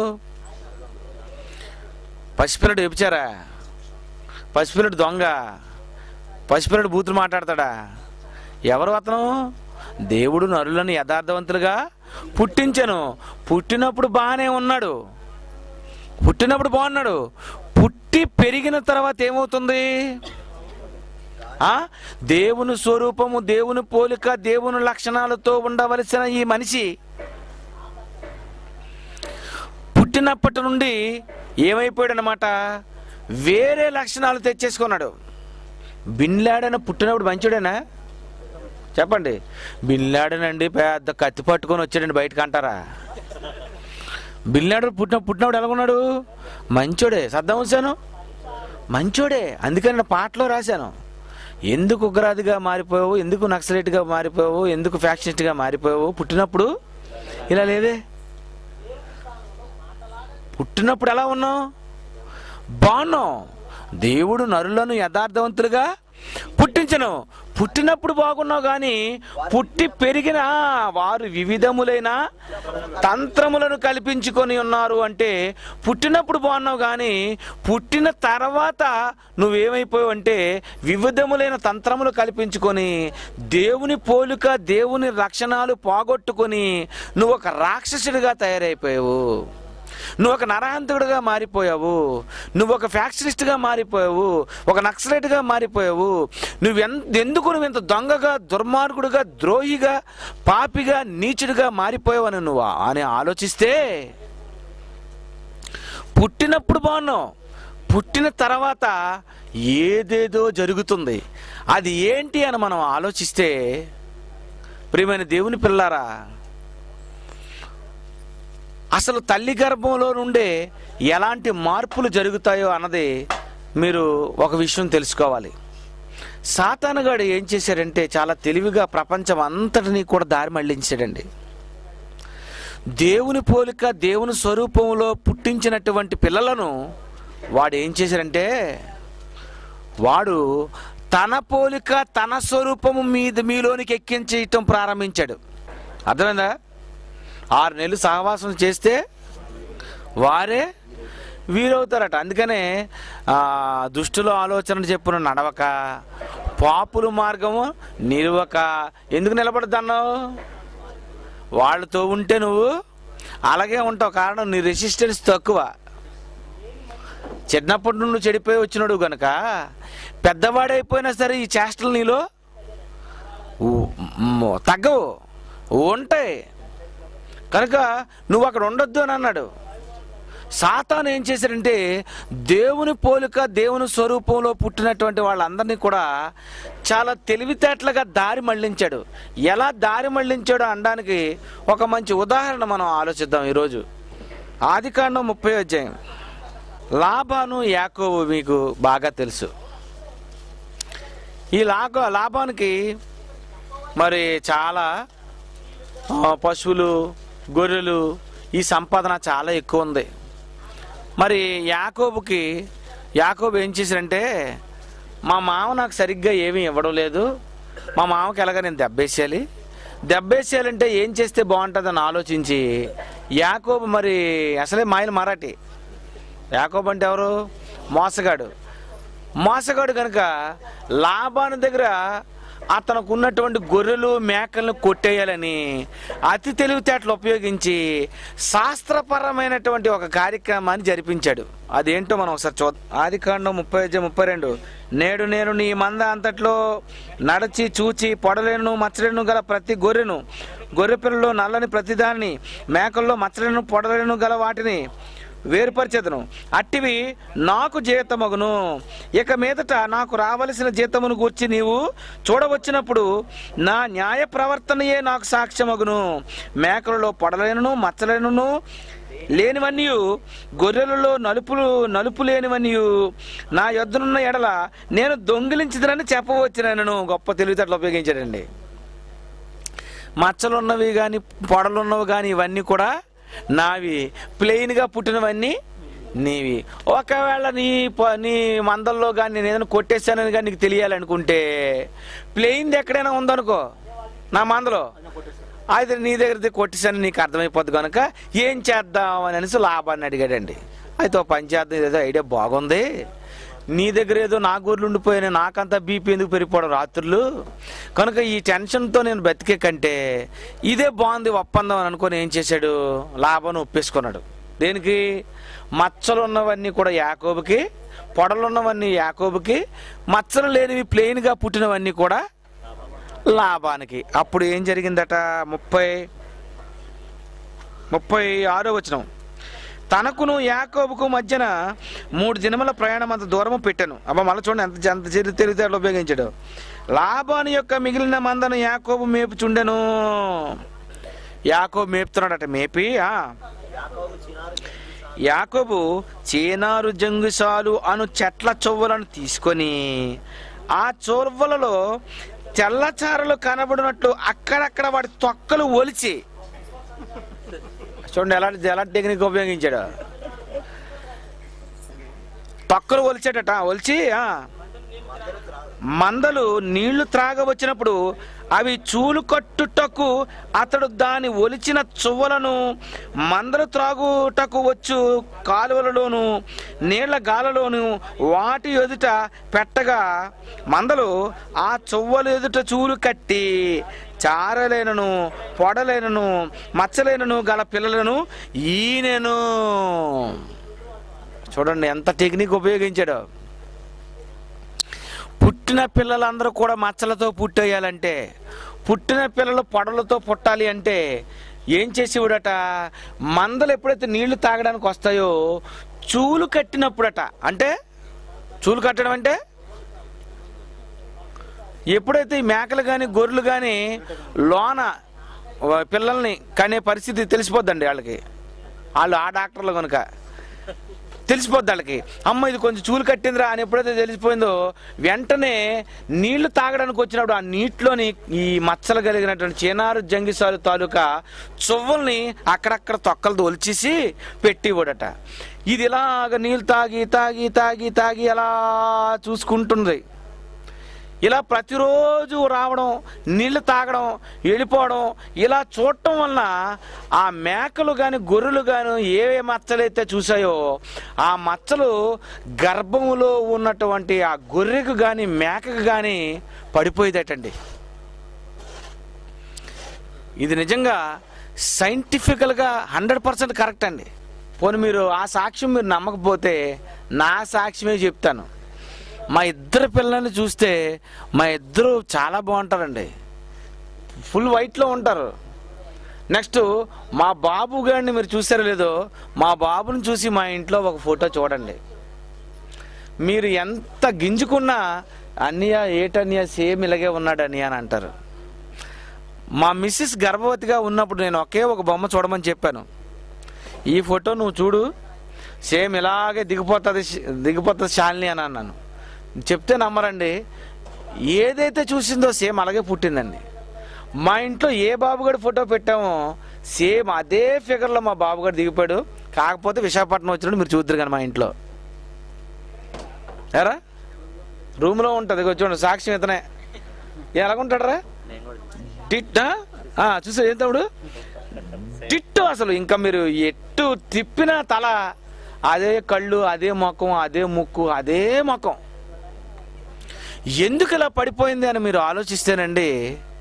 పసిపిల్లడు ఎపిచారా పసిపిల్లడు దొంగ పసిపిల్లడు బూతులు మాట్లాడతాడా ఎవరు అతను దేవుడు నరులను యథార్థవంతులుగా పుట్టించాను పుట్టినప్పుడు బాగానే ఉన్నాడు పుట్టినప్పుడు బాగున్నాడు పుట్టి పెరిగిన తర్వాత ఏమవుతుంది ఆ దేవుని స్వరూపము దేవుని పోలిక దేవుని లక్షణాలతో ఉండవలసిన ఈ మనిషి పుట్టినప్పటి నుండి ఏమైపోయాడు అనమాట వేరే లక్షణాలు తెచ్చేసుకున్నాడు బిన్లాడన పుట్టినప్పుడు మంచోడేనా చెప్పండి బిన్లాడనండి పెద్ద కత్తి పట్టుకొని వచ్చాడండి బయటకు అంటారా బిల్లాడు పుట్టిన పుట్టినప్పుడు ఎలాగున్నాడు మంచోడే సద్దాం హుసేను మంచోడే అందుకని నేను పాటలో రాశాను ఎందుకు ఉగ్రవాదిగా మారిపోయావు ఎందుకు నక్సలైట్గా మారిపోయావు ఎందుకు ఫ్యాక్షనిస్ట్గా మారిపోయావు పుట్టినప్పుడు ఇలా లేదే పుట్టినప్పుడు ఎలా ఉన్నావు బాగున్నావు దేవుడు నరులను యథార్థవంతులుగా పుట్టించను పుట్టినప్పుడు బాగున్నావు కానీ పుట్టి పెరిగిన వారు వివిధములైన తంత్రములను కల్పించుకొని ఉన్నారు అంటే పుట్టినప్పుడు బాగున్నావు కానీ పుట్టిన తర్వాత నువ్వేమైపోయావు అంటే వివిధములైన తంత్రములు కల్పించుకొని దేవుని పోలిక దేవుని లక్షణాలు పోగొట్టుకొని నువ్వు ఒక రాక్షసుడిగా తయారైపోయావు నువ్వు ఒక నరహంతకుడిగా మారిపోయావు నువ్వు ఒక ఫ్యాక్షనిస్ట్గా మారిపోయావు ఒక నక్సలైట్గా మారిపోయావు నువ్వు ఎంత ఎందుకు నువ్వు ఇంత దొంగగా దుర్మార్గుడిగా ద్రోహిగా పాపిగా నీచుడిగా మారిపోయావని నువ్వు అని ఆలోచిస్తే పుట్టినప్పుడు బాగున్నావు పుట్టిన తర్వాత ఏదేదో జరుగుతుంది అది ఏంటి అని మనం ఆలోచిస్తే ప్రియమైన దేవుని పిల్లారా అసలు తల్లి గర్భంలో నుండే ఎలాంటి మార్పులు జరుగుతాయో అన్నది మీరు ఒక విషయం తెలుసుకోవాలి సాతానుగాడు ఏం చేశాడంటే చాలా తెలివిగా ప్రపంచం అంతటినీ కూడా దారి మళ్లించాడండి దేవుని పోలిక దేవుని స్వరూపంలో పుట్టించినటువంటి పిల్లలను వాడు ఏం చేశాడంటే వాడు తన పోలిక తన స్వరూపము మీద మీలోనికి ఎక్కించేయటం ప్రారంభించాడు అర్థమైందా ఆరు నెలలు సహవాసం చేస్తే వారే వీరవుతారట అందుకనే ఆ, దుష్టుల ఆలోచన చెప్పున నడవక పాపుల మార్గము నిలవక ఎందుకు నిలబడద్దన్నావు వాళ్ళతో ఉంటే నువ్వు అలాగే ఉంటావు కారణం నీ రెసిస్టెన్స్ తక్కువ చిన్నప్పటి నుండి చెడిపోయి వచ్చినాడు గనక పెద్దవాడైపోయినా సరే ఈ చేష్టలు నీలో ఉ- మ్, తగ్గవు ఉంటాయి కనుక నువ్వు అక్కడ ఉండొద్దు అని అన్నాడు సాతాను ఏం చేశాడంటే దేవుని పోలిక దేవుని స్వరూపంలో పుట్టినటువంటి వాళ్ళందరినీ కూడా చాలా తెలివితేటలుగా దారి మళ్లించాడు ఎలా దారి మళ్లించాడో అనడానికి ఒక మంచి ఉదాహరణ మనం ఆలోచిద్దాం ఈరోజు ఆదికాండం ముప్పై అధ్యాయం లాభాను యాకోబు మీకు బాగా తెలుసు ఈ లాభ లాభానికి మరి చాలా ఆ, పశువులు గొర్రెలు ఈ సంపాదన చాలా ఎక్కువ ఉంది మరి యాకోబుకి యాకోబు ఏం చేశారంటే మా మామ నాకు సరిగ్గా ఏమీ ఇవ్వడం లేదు మా మామకి ఎలాగ నేను దెబ్బేసేయాలి దెబ్బేసేయాలంటే ఏం చేస్తే బాగుంటుందని ఆలోచించి యాకోబు మరి అసలే మాయలు మరాఠీ యాకోబు అంటే ఎవరు మోసగాడు మోసగాడు కనుక లాభాన్ని దగ్గర అతనికి ఉన్నటువంటి గొర్రెలు మేకలను కొట్టేయాలని అతి తెలివితేటలు ఉపయోగించి శాస్త్రపరమైనటువంటి ఒక కార్యక్రమాన్ని జరిపించాడు అదేంటో మనం ఒకసారి చూద్దాం ఆది కాండం ముప్పై ఐదు ముప్పై రెండు నేడు నేను నీ మంద అంతట్లో నడచి చూచి పొడలేను మచ్చలేను గల ప్రతి గొర్రెను గొర్రె పిల్లలో నల్లని ప్రతిదాన్ని మేకల్లో మచ్చలేను పొడలేను గల వాటిని వేరుపరిచేదను అట్టివి నాకు జీతమగును ఇక మీదట నాకు రావలసిన జీతమును గూర్చి నీవు చూడవచ్చినప్పుడు నా న్యాయ ప్రవర్తనయే నాకు సాక్ష్యమగును మేకలలో పొడలేను మచ్చలేను లేనివన్నీ గొర్రెలలో నలుపులు నలుపు లేనివన్నీ నా యొద్దనున్న ఎడల నేను దొంగిలించదనని చెప్పవచ్చినను గొప్ప తెలివితేటలు ఉపయోగించాడండి మచ్చలున్నవి కానీ పొడలున్నవి కానీ ఇవన్నీ కూడా నావి ప్లెయిన్గా పుట్టినవన్నీ నీవి ఒకవేళ నీ ప- నీ మందల్లో కానీ నేను ఏదైనా కొట్టేశానని కానీ నీకు తెలియాలనుకుంటే ప్లెయిన్ ఎక్కడైనా ఉందనుకో నా మందలో అయితే నీ దగ్గర కొట్టేశాను నీకు అర్థమైపోద్ది కనుక ఏం చేద్దాం అని అనేసి లాభాన్ని అడిగాడండి అయితే ఓ పని చేద్దాం ఏదో ఐడియా బాగుంది నీ దగ్గర ఏదో నా గూర్లు ఉండిపోయినా నాకంతా బీపీ ఎందుకు పెరిగిపోవడం రాత్రులు కనుక ఈ టెన్షన్తో నేను బతికే కంటే ఇదే బాగుంది ఒప్పందం అని అనుకొని ఏం చేశాడు లాభాన్ని ఒప్పేసుకున్నాడు దేనికి మచ్చలు ఉన్నవన్నీ కూడా యాకోబుకి పొడలు ఉన్నవన్నీ యాకోబుకి మచ్చలు లేనివి ప్లెయిన్గా పుట్టినవన్నీ కూడా లాభానికి అప్పుడు ఏం జరిగిందట ముప్పై ముప్పై ఆరో వచనం తనకును యాకోబుకు మధ్యన మూడు దినముల ప్రయాణం అంత దూరము పెట్టాను అబ్బా మళ్ళీ చూడండి ఎంత ఎంత చిరు తెలివితేటలు ఉపయోగించాడు లాభాని యొక్క మిగిలిన మందను యాకోబు మేపుచుండెను యాకోబు మేపుతున్నాడట మేపి ఆ యాకోబు చినారు యాకోబు చేనారు జంగుసాలు అను చెట్ల చొవ్వలను తీసుకొని ఆ చొవ్వలలో తెల్లచారలు కనబడినట్లు అక్కడక్కడ వాటి తొక్కలు ఒలిచి చూడండి ఎలాంటి ఎలాంటి టెక్నిక్ ఉపయోగించాడు తొక్కలు ఒలిచాడట ఒలిచి ఆ, మందలు నీళ్లు త్రాగవచ్చినప్పుడు అవి చూలు కట్టుటకు అతడు దాని ఒలిచిన చువ్వలను మందలు త్రాగుటకు వచ్చు కాలువలలోను నీళ్ల గాలలోను వాటి ఎదుట పెట్టగా మందలు ఆ చువ్వలు ఎదుట చూలు కట్టి చారలేనను పొడలేనను మచ్చలేనను గల పిల్లలను ఈనెను చూడండి ఎంత టెక్నిక్ ఉపయోగించాడో పుట్టిన పిల్లలందరూ కూడా మచ్చలతో పుట్టేయాలంటే పుట్టిన పిల్లలు పొడలతో పుట్టాలి అంటే ఏం చేసేవాడట మందలు ఎప్పుడైతే నీళ్లు తాగడానికి వస్తాయో చూలు కట్టినప్పుడట అంటే చూలు కట్టడం అంటే ఎప్పుడైతే ఈ మేకలు కానీ గొర్రెలు కానీ లోన వ- పిల్లల్ని కనే పరిస్థితి తెలిసిపోద్దండి వాళ్ళకి వాళ్ళు ఆ డాక్టర్లు కనుక తెలిసిపోద్ది వాళ్ళకి అమ్మ ఇది కొంచెం చూలు కట్టిందిరా అని ఎప్పుడైతే తెలిసిపోయిందో వెంటనే నీళ్లు తాగడానికి వచ్చినప్పుడు ఆ నీటిలోని ఈ మచ్చలు కలిగినటువంటి చినారు జంగిసాలు తాలూకా చువ్వల్ని అక్కడక్కడ తొక్కలతో ఒలిచేసి పెట్టివ్వడట ఇది ఇలాగ నీళ్ళు తాగి తాగి తాగి తాగి అలా చూసుకుంటుంది ఇలా ప్రతిరోజు రావడం నీళ్లు తాగడం వెళ్ళిపోవడం ఇలా చూడటం వలన ఆ మేకలు కానీ గొర్రెలు కానీ ఏ ఏ మచ్చలైతే చూసాయో ఆ మచ్చలు గర్భములో ఉన్నటువంటి ఆ గొర్రెకు కానీ మేకకు కానీ పడిపోయేదటండి ఇది నిజంగా సైంటిఫికల్గా హండ్రెడ్ పర్సెంట్ కరెక్ట్ అండి పోనీ మీరు ఆ సాక్ష్యం మీరు నమ్మకపోతే నా సాక్ష్యమే చెప్తాను మా ఇద్దరు పిల్లల్ని చూస్తే మా ఇద్దరు చాలా బాగుంటారండి ఫుల్ వైట్లో ఉంటారు నెక్స్ట్ మా బాబు గారిని మీరు చూసారో లేదో మా బాబుని చూసి మా ఇంట్లో ఒక ఫోటో చూడండి మీరు ఎంత గింజుకున్నా అన్నయ్య ఏటన్నయ్య సేమ్ ఇలాగే ఉన్నాడు అన్నయ్య అని అంటారు మా మిస్సెస్ గర్భవతిగా ఉన్నప్పుడు నేను ఒకే ఒక బొమ్మ చూడమని చెప్పాను ఈ ఫోటో నువ్వు చూడు సేమ్ ఇలాగే దిగిపోతుంది దిగిపోతుంది శాలిని అని అన్నాను చెప్తే నమ్మరండి ఏదైతే చూసిందో సేమ్ అలాగే పుట్టిందండి మా ఇంట్లో ఏ బాబుగాడి ఫోటో పెట్టామో సేమ్ అదే ఫిగర్లో మా బాబుగాడు దిగిపోయాడు కాకపోతే విశాఖపట్నం వచ్చినప్పుడు మీరు చూద్దరు కానీ మా ఇంట్లో ఎరా రూమ్లో ఉంటుంది ఇగో చూడండి సాక్ష్యం ఇతనే ఎలాగుంటాడరా డిట్ చూసా ఏం తమ్ముడు డిట్టు అసలు ఇంకా మీరు ఎట్టు తిప్పిన తల అదే కళ్ళు అదే ముఖం అదే ముక్కు అదే ముఖం ఎందుకు ఇలా పడిపోయింది అని మీరు ఆలోచిస్తేనండి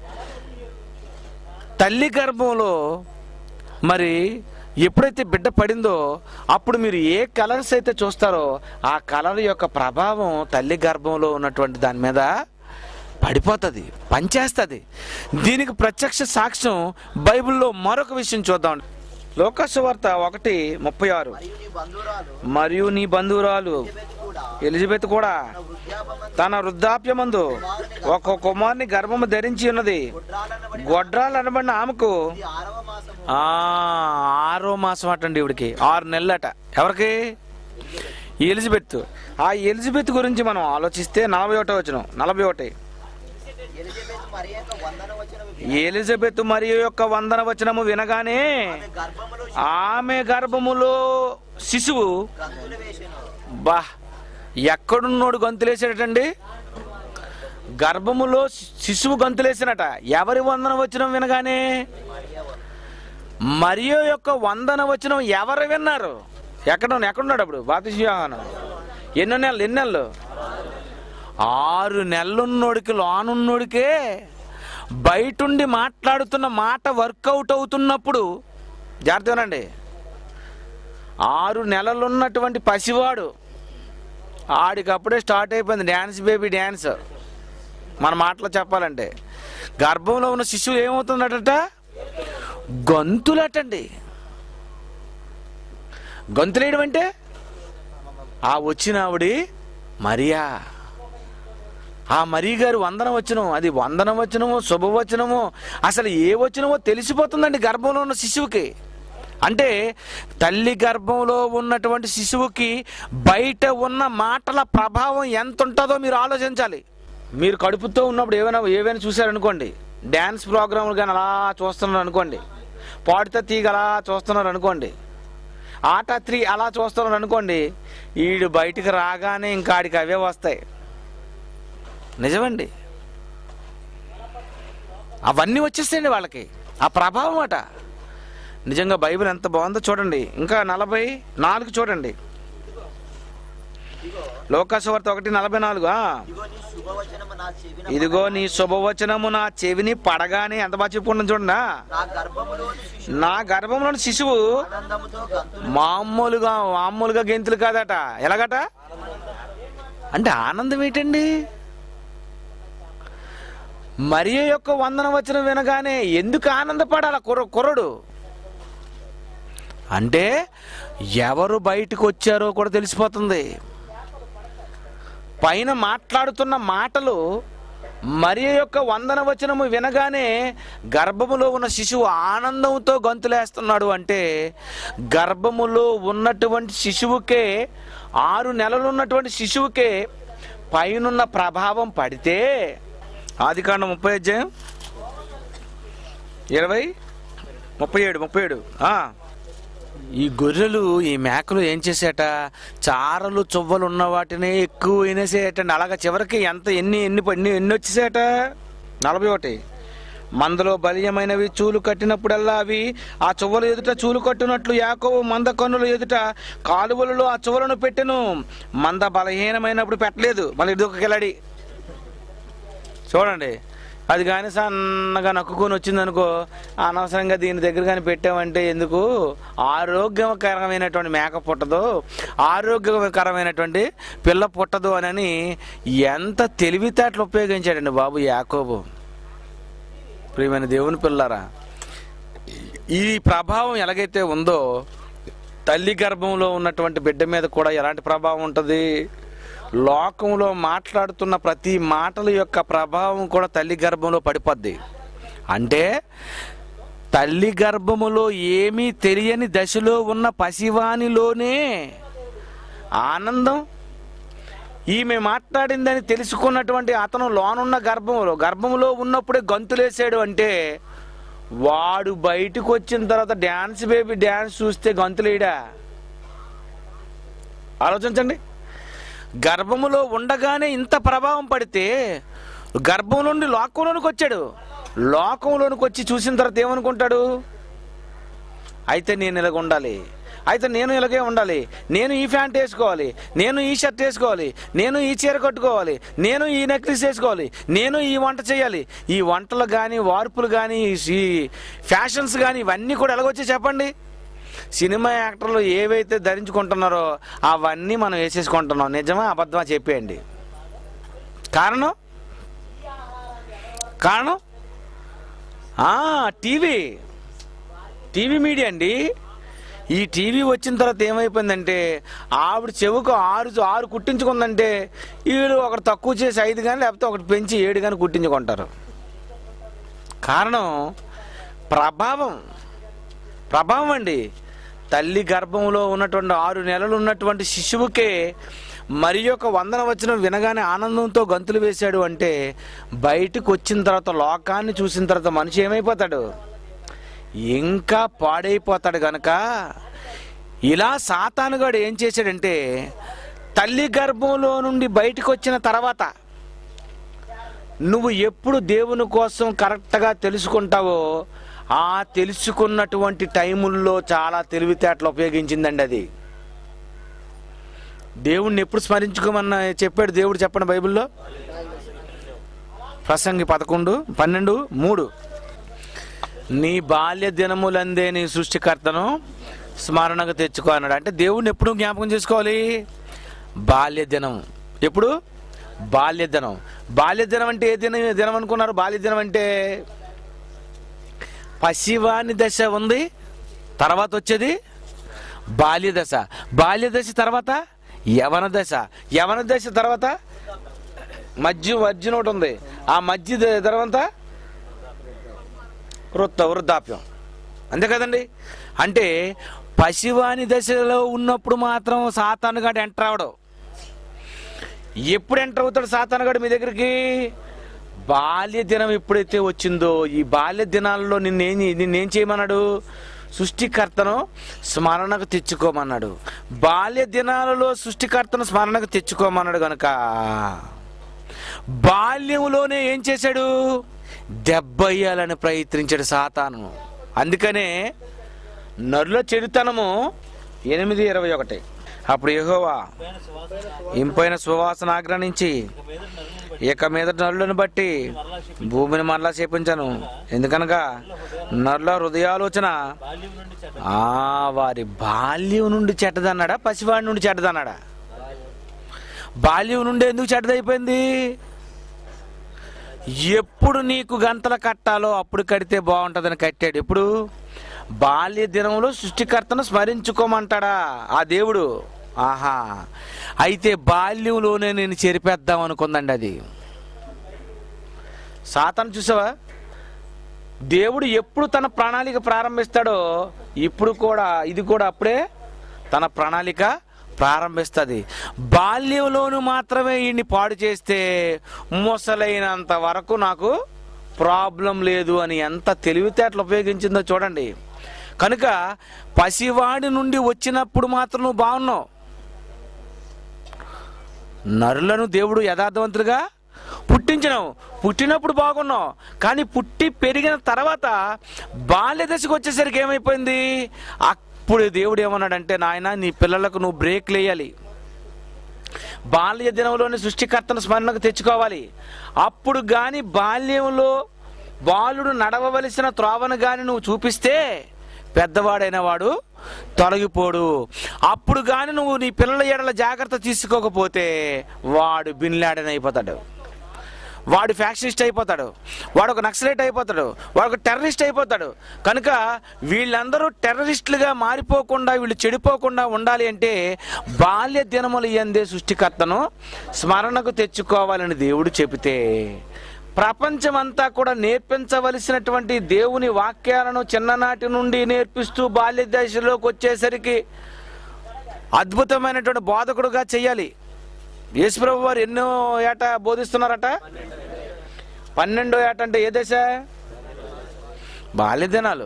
తల్లి గర్భంలో మరి ఎప్పుడైతే బిడ్డ పడిందో అప్పుడు మీరు ఏ కలర్స్ అయితే చూస్తారో ఆ కలర్ యొక్క ప్రభావం తల్లి గర్భంలో ఉన్నటువంటి దాని మీద పడిపోతుంది పనిచేస్తుంది దీనికి ప్రత్యక్ష సాక్ష్యం బైబిల్లో మరొక విషయం చూద్దాం లోకసు వార్త ఒకటి ముప్పై ఆరు మరియు నీ బంధువురాలు మరియు నీ బంధువురాలు ఎలిజబెత్ కూడా ఎలిజబెత్ కూడా తన వృద్ధాపమందు తన వృద్ధాప్యమందు ఒక కుమార్ని గర్భము ధరించి ఉన్నది గుడ్రాలనబడి గొడ్రాలు అనబడిన ఆమెకు ఇది ఆరవ మాసము ఆ, ఆరో మాసం అటండి ఇవిడికి ఆరు నెలలట ఎవరికి ఎలిజబెత్ ఆ ఎలిజబెత్ గురించి మనం ఆలోచిస్తే నలభై ఒకటో వచ్చిన నలభై ఒకటి ఎలిజబెత్ మరి యొక్క వందన వచ్చిన ఎలిజబెత్ మరియు యొక్క వందన వచనము వినగానే ఆమె గర్భములో ఆమె గర్భములో శిశువు గంతులు వేసెను బా ఎక్కడున్నోడు గంతులేసాడటండి గర్భములో శి- శిశువు గంతులేసినట ఎవరి వందన వచనం వినగానే మరియో యొక్క వందన వచనం ఎవరు విన్నారు ఎక్కడ ఎక్కడున్నాడు అప్పుడు బాతిష్యాహనం ఎన్నో నెలలు ఎన్ని నెలలు ఆరు నెలలున్నోడికి లోనున్నోడికే బయటుండి మాట్లాడుతున్న మాట వర్కౌట్ అవుతున్నప్పుడు జాగ్రత్తగానండి ఆరు నెలలున్నటువంటి పసివాడు ఆడికి అప్పుడే స్టార్ట్ అయిపోయింది డ్యాన్స్ బేబీ డ్యాన్స్ మన మాటలో చెప్పాలంటే గర్భంలో ఉన్న శిశువు ఏమవుతుందట గంతులటండి గంతులేయడం అంటే ఆ వచ్చిన ఆవిడి మరియా ఆ మరీ గారు వందనం వచనం అది వందనం వచనమో శుభవచనమో అసలు ఏ వచనమో తెలిసిపోతుందండి గర్భంలో ఉన్న శిశువుకి అంటే తల్లి గర్భంలో ఉన్నటువంటి శిశువుకి బయట ఉన్న మాటల ప్రభావం ఎంత ఉంటుందో మీరు ఆలోచించాలి మీరు కడుపుతో ఉన్నప్పుడు ఏమైనా ఏవైనా చూశారనుకోండి డ్యాన్స్ ప్రోగ్రాములు కానీ అలా చూస్తున్నారు అనుకోండి పాడితే తీగ అలా చూస్తున్నారు అనుకోండి ఆట త్రీ అలా చూస్తున్నారు అనుకోండి ఈడు బయటికి రాగానే ఇంకా ఆడికి అవే వస్తాయి నిజమండి అవన్నీ వచ్చేస్తాయండి వాళ్ళకి ఆ ప్రభావం అట నిజంగా బైబిల్ ఎంత బాగుందో చూడండి ఇంకా నలభై నాలుగు చూడండి లోకాసువార్త ఒకటి నలభై నాలుగు ఆ. ఇదిగో నీ శుభవచనము నా చెవిన ఇదిగో నీ శుభవచనము నా చెవిని పడగానే ఎంత బాగా చెప్పుకున్నాను చూడండి నా గర్భములోని శిశువు నా గర్భంలోని శిశువు ఆనందముతో గంతులు మామూలుగా మామూలుగా గెంతులు కాదట ఎలాగట అంటే ఆనందం ఏంటండి మరియ యొక్క వందన వచనం వినగానే ఎందుకు ఆనందపడాల కుర్ర కుర్రడు అంటే ఎవరు బయటకు వచ్చారో కూడా తెలిసిపోతుంది పైన మాట్లాడుతున్న మాటలు మరియ యొక్క వందన వచనము వినగానే గర్భములో ఉన్న శిశువు ఆనందంతో గంతులేస్తున్నాడు అంటే గర్భములో ఉన్నటువంటి శిశువుకే ఆరు నెలలు ఉన్నటువంటి శిశువుకే పైనున్న ప్రభావం పడితే ఆదికాండం ముప్పై అధ్యాయం ఇరవై ముప్పై ఏడు ముప్పై ఏడు ఆ. ఈ గొర్రెలు ఈ మేకలు ఏం చేసేట చారలు చువ్వలు ఉన్న వాటిని ఎక్కువ వినేసేయటండి అలాగా చివరికి ఎంత ఎన్ని ఎన్ని ఎన్ని ఎన్ని వచ్చేసేట నలభై ఒకటి మందలో బలీయమైనవి చూలు కట్టినప్పుడల్లా అవి ఆ చువ్వలు ఎదుట చూలు కట్టినట్లు యాకోబు మంద కన్నుల ఎదుట కాలువలలో ఆ చువ్వలను పెట్టెను మంద బలహీనమైనప్పుడు పెట్టలేదు మళ్ళీ ఇది ఒక కిలాడి చూడండి అది కానీ సన్నగా నక్కుకొని వచ్చిందనుకో అనవసరంగా దీని దగ్గర కానీ పెట్టామంటే ఎందుకు ఆరోగ్యకరమైనటువంటి మేక పుట్టదు ఆరోగ్యకరమైనటువంటి పిల్ల పుట్టదు అని ఎంత తెలివితేటలు ఉపయోగించాడండి బాబు యాకోబు ప్రియమైన దేవుని పిల్లరా ఈ ప్రభావం ఎలాగైతే ఉందో తల్లి గర్భంలో ఉన్నటువంటి బిడ్డ మీద కూడా ఎలాంటి ప్రభావం ఉంటుంది లోకంలో మాట్లాడుతున్న ప్రతి మాటల యొక్క ప్రభావం కూడా తల్లి గర్భంలో పడిపోద్ది అంటే తల్లి గర్భములో ఏమీ తెలియని దశలో ఉన్న పసివానిలోనే ఆనందం ఈమె మాట్లాడిందని తెలుసుకున్నటువంటి అతను లోనున్న గర్భంలో గర్భంలో ఉన్నప్పుడే గంతులేసాడు అంటే వాడు బయటకు వచ్చిన తర్వాత డ్యాన్స్ బేబీ డ్యాన్స్ చూస్తే గంతులేయడా ఆలోచించండి గర్భములో ఉండగానే ఇంత ప్రభావం పడితే గర్భం నుండి లోకంలోనికి వచ్చాడు లోకంలోనికి వచ్చి చూసిన తర్వాత ఏమనుకుంటాడు అయితే నేను ఇలాగ ఉండాలి అయితే నేను ఇలాగే ఉండాలి నేను ఈ ప్యాంట్ వేసుకోవాలి నేను ఈ షర్ట్ వేసుకోవాలి నేను ఈ చీర కట్టుకోవాలి నేను ఈ నెక్లెస్ వేసుకోవాలి నేను ఈ వంట చేయాలి ఈ వంటలు కానీ వార్పులు కానీ ఈ ఫ్యాషన్స్ కానీ ఇవన్నీ కూడా ఎలాగొచ్చి చెప్పండి సినిమా యాక్టర్లు ఏవైతే ధరించుకుంటున్నారో అవన్నీ మనం వేసేసుకుంటున్నాం నిజమా అబద్ధమా చెప్పేయండి కారణం కారణం ఆ, టీవీ టీవీ మీడియా అండి ఈ టీవీ వచ్చిన తర్వాత ఏమైపోయిందంటే ఆవిడ చెవుకు ఆరు ఆరు కుట్టించుకుందంటే వీళ్ళు ఒకటి తక్కువ చేసి ఐదు కానీ లేకపోతే ఒకటి పెంచి ఏడు కానీ కుట్టించుకుంటారు కారణం ప్రభావం ప్రభావం అండి తల్లి గర్భంలో ఉన్నటువంటి ఆరు నెలలు ఉన్నటువంటి శిశువుకే మరి యొక్క వందన వచ్చిన వినగానే ఆనందంతో గంతులు వేశాడు అంటే బయటకు వచ్చిన తర్వాత లోకాన్ని చూసిన తర్వాత మనిషి ఏమైపోతాడు ఇంకా పాడైపోతాడు గనక ఇలా సాతానుగాడు ఏం చేశాడంటే తల్లి గర్భంలో నుండి బయటకు వచ్చిన తర్వాత నువ్వు ఎప్పుడు దేవుని కోసం కరెక్ట్గా తెలుసుకుంటావో ఆ తెలుసుకున్నటువంటి టైముల్లో చాలా తెలివితేటలు ఉపయోగించిందండి అది దేవుణ్ణి ఎప్పుడు స్మరించుకోమన్న చెప్పాడు దేవుడు చెప్పండి బైబిల్లో ప్రసంగి పదకొండు పన్నెండు మూడు నీ బాల్య దినములందే నీ సృష్టికర్తను స్మరణకు తెచ్చుకో అన్నాడు అంటే దేవుణ్ణి ఎప్పుడు జ్ఞాపకం చేసుకోవాలి బాల్య దినం ఎప్పుడు బాల్య దినం బాల్య దినం అంటే ఏ దినం దినం అనుకున్నారు బాల్య దినం అంటే పసివాని దశ ఉంది తర్వాత వచ్చేది బాల్య దశ బాల్య దశ తర్వాత యవన దశ యవన దశ తర్వాత మధ్య మధ్యన ఒకటి ఉంది ఆ మధ్య ద- తర్వాత వృత్త వృద్ధాప్యం అంతే కదండి అంటే పసివాని దశలో ఉన్నప్పుడు మాత్రం సాతానుగాడు ఎంటర్ అవడు ఎప్పుడు ఎంటర్ అవుతాడు సాతానుగాడు మీ దగ్గరికి బాల్య దినం ఎప్పుడైతే వచ్చిందో ఈ బాల్య దినాల్లో నిన్నేం నిన్నేం చేయమన్నాడు సృష్టికర్తను స్మరణకు తెచ్చుకోమన్నాడు బాల్య దినాలలో సృష్టికర్తను స్మరణకు తెచ్చుకోమన్నాడు గనక బాల్యంలోనే ఏం చేశాడు దెబ్బయ్యాలని ప్రయత్నించాడు సాతాను అందుకనే నరుల చెడుతనము ఎనిమిది ఇరవై ఒకటి అప్పుడు యెహోవా ఇంపైన సువాసన ఆగ్రహించి ఇక మీద నరులను బట్టి భూమిని మరలా చేపించాను ఎందుకనగా నరుల హృదయాలోచన ఆ వారి బాల్యం నుండి చెడ్డదన్నాడా పసివాడి నుండి చెడ్డదన్నాడా బాల్యం నుండి ఎందుకు చెడ్డదైపోయింది ఎప్పుడు నీకు గంతలు కట్టాలో అప్పుడు కడితే బాగుంటుందని కట్టాడు ఎప్పుడు బాల్య దినంలో సృష్టికర్తను స్మరించుకోమంటాడా ఆ దేవుడు ఆహా అయితే బాల్యంలోనే నేను చెరిపేద్దాం అనుకుందండి అది సాతాను చూసావా దేవుడు ఎప్పుడు తన ప్రణాళిక ప్రారంభిస్తాడో ఇప్పుడు కూడా ఇది కూడా అప్పుడే తన ప్రణాళిక ప్రారంభిస్తుంది బాల్యంలోను మాత్రమే ఈయన్ని పాడు చేస్తే ముసలైనంత వరకు నాకు ప్రాబ్లం లేదు అని ఎంత తెలివితేటలు ఉపయోగించిందో చూడండి కనుక పసివాడి నుండి వచ్చినప్పుడు మాత్రం నువ్వు బాగున్నావు నరులను దేవుడు యథార్థవంతులుగా పుట్టించినావు పుట్టినప్పుడు బాగున్నావు కానీ పుట్టి పెరిగిన తర్వాత బాల్య దశకు వచ్చేసరికి ఏమైపోయింది అప్పుడు దేవుడు ఏమన్నాడంటే నాయన నీ పిల్లలకు నువ్వు బ్రేక్లు వేయాలి బాల్య దినంలోని సృష్టికర్తను స్మరణకు తెచ్చుకోవాలి అప్పుడు గాని బాల్యంలో బాలుడు నడవవలసిన త్రోవను గాని నువ్వు చూపిస్తే పెద్దవాడైన వాడు తొలగిపోడు అప్పుడు గాని నువ్వు నీ పిల్లల ఎడల జాగ్రత్త తీసుకోకపోతే వాడు బిన్లాడని అయిపోతాడు వాడు ఫ్యాక్షనిస్ట్ అయిపోతాడు వాడు ఒక నక్సలైట్ అయిపోతాడు వాడు ఒక టెర్రరిస్ట్ అయిపోతాడు కనుక వీళ్ళందరూ టెర్రరిస్టులుగా మారిపోకుండా వీళ్ళు చెడిపోకుండా ఉండాలి అంటే బాల్య దినములు ఎందే సృష్టికర్తను స్మరణకు తెచ్చుకోవాలని దేవుడు చెబితే ప్రపంచమంతా కూడా నేర్పించవలసినటువంటి దేవుని వాక్యాలను చిన్ననాటి నుండి నేర్పిస్తూ బాల్య దశలోకి వచ్చేసరికి అద్భుతమైనటువంటి బోధకుడుగా చెయ్యాలి యేసుప్రభు వారు ఎన్నో ఏట బోధిస్తున్నారట పన్నెండో ఏట అంటే ఏ దశ బాల్య దినాలు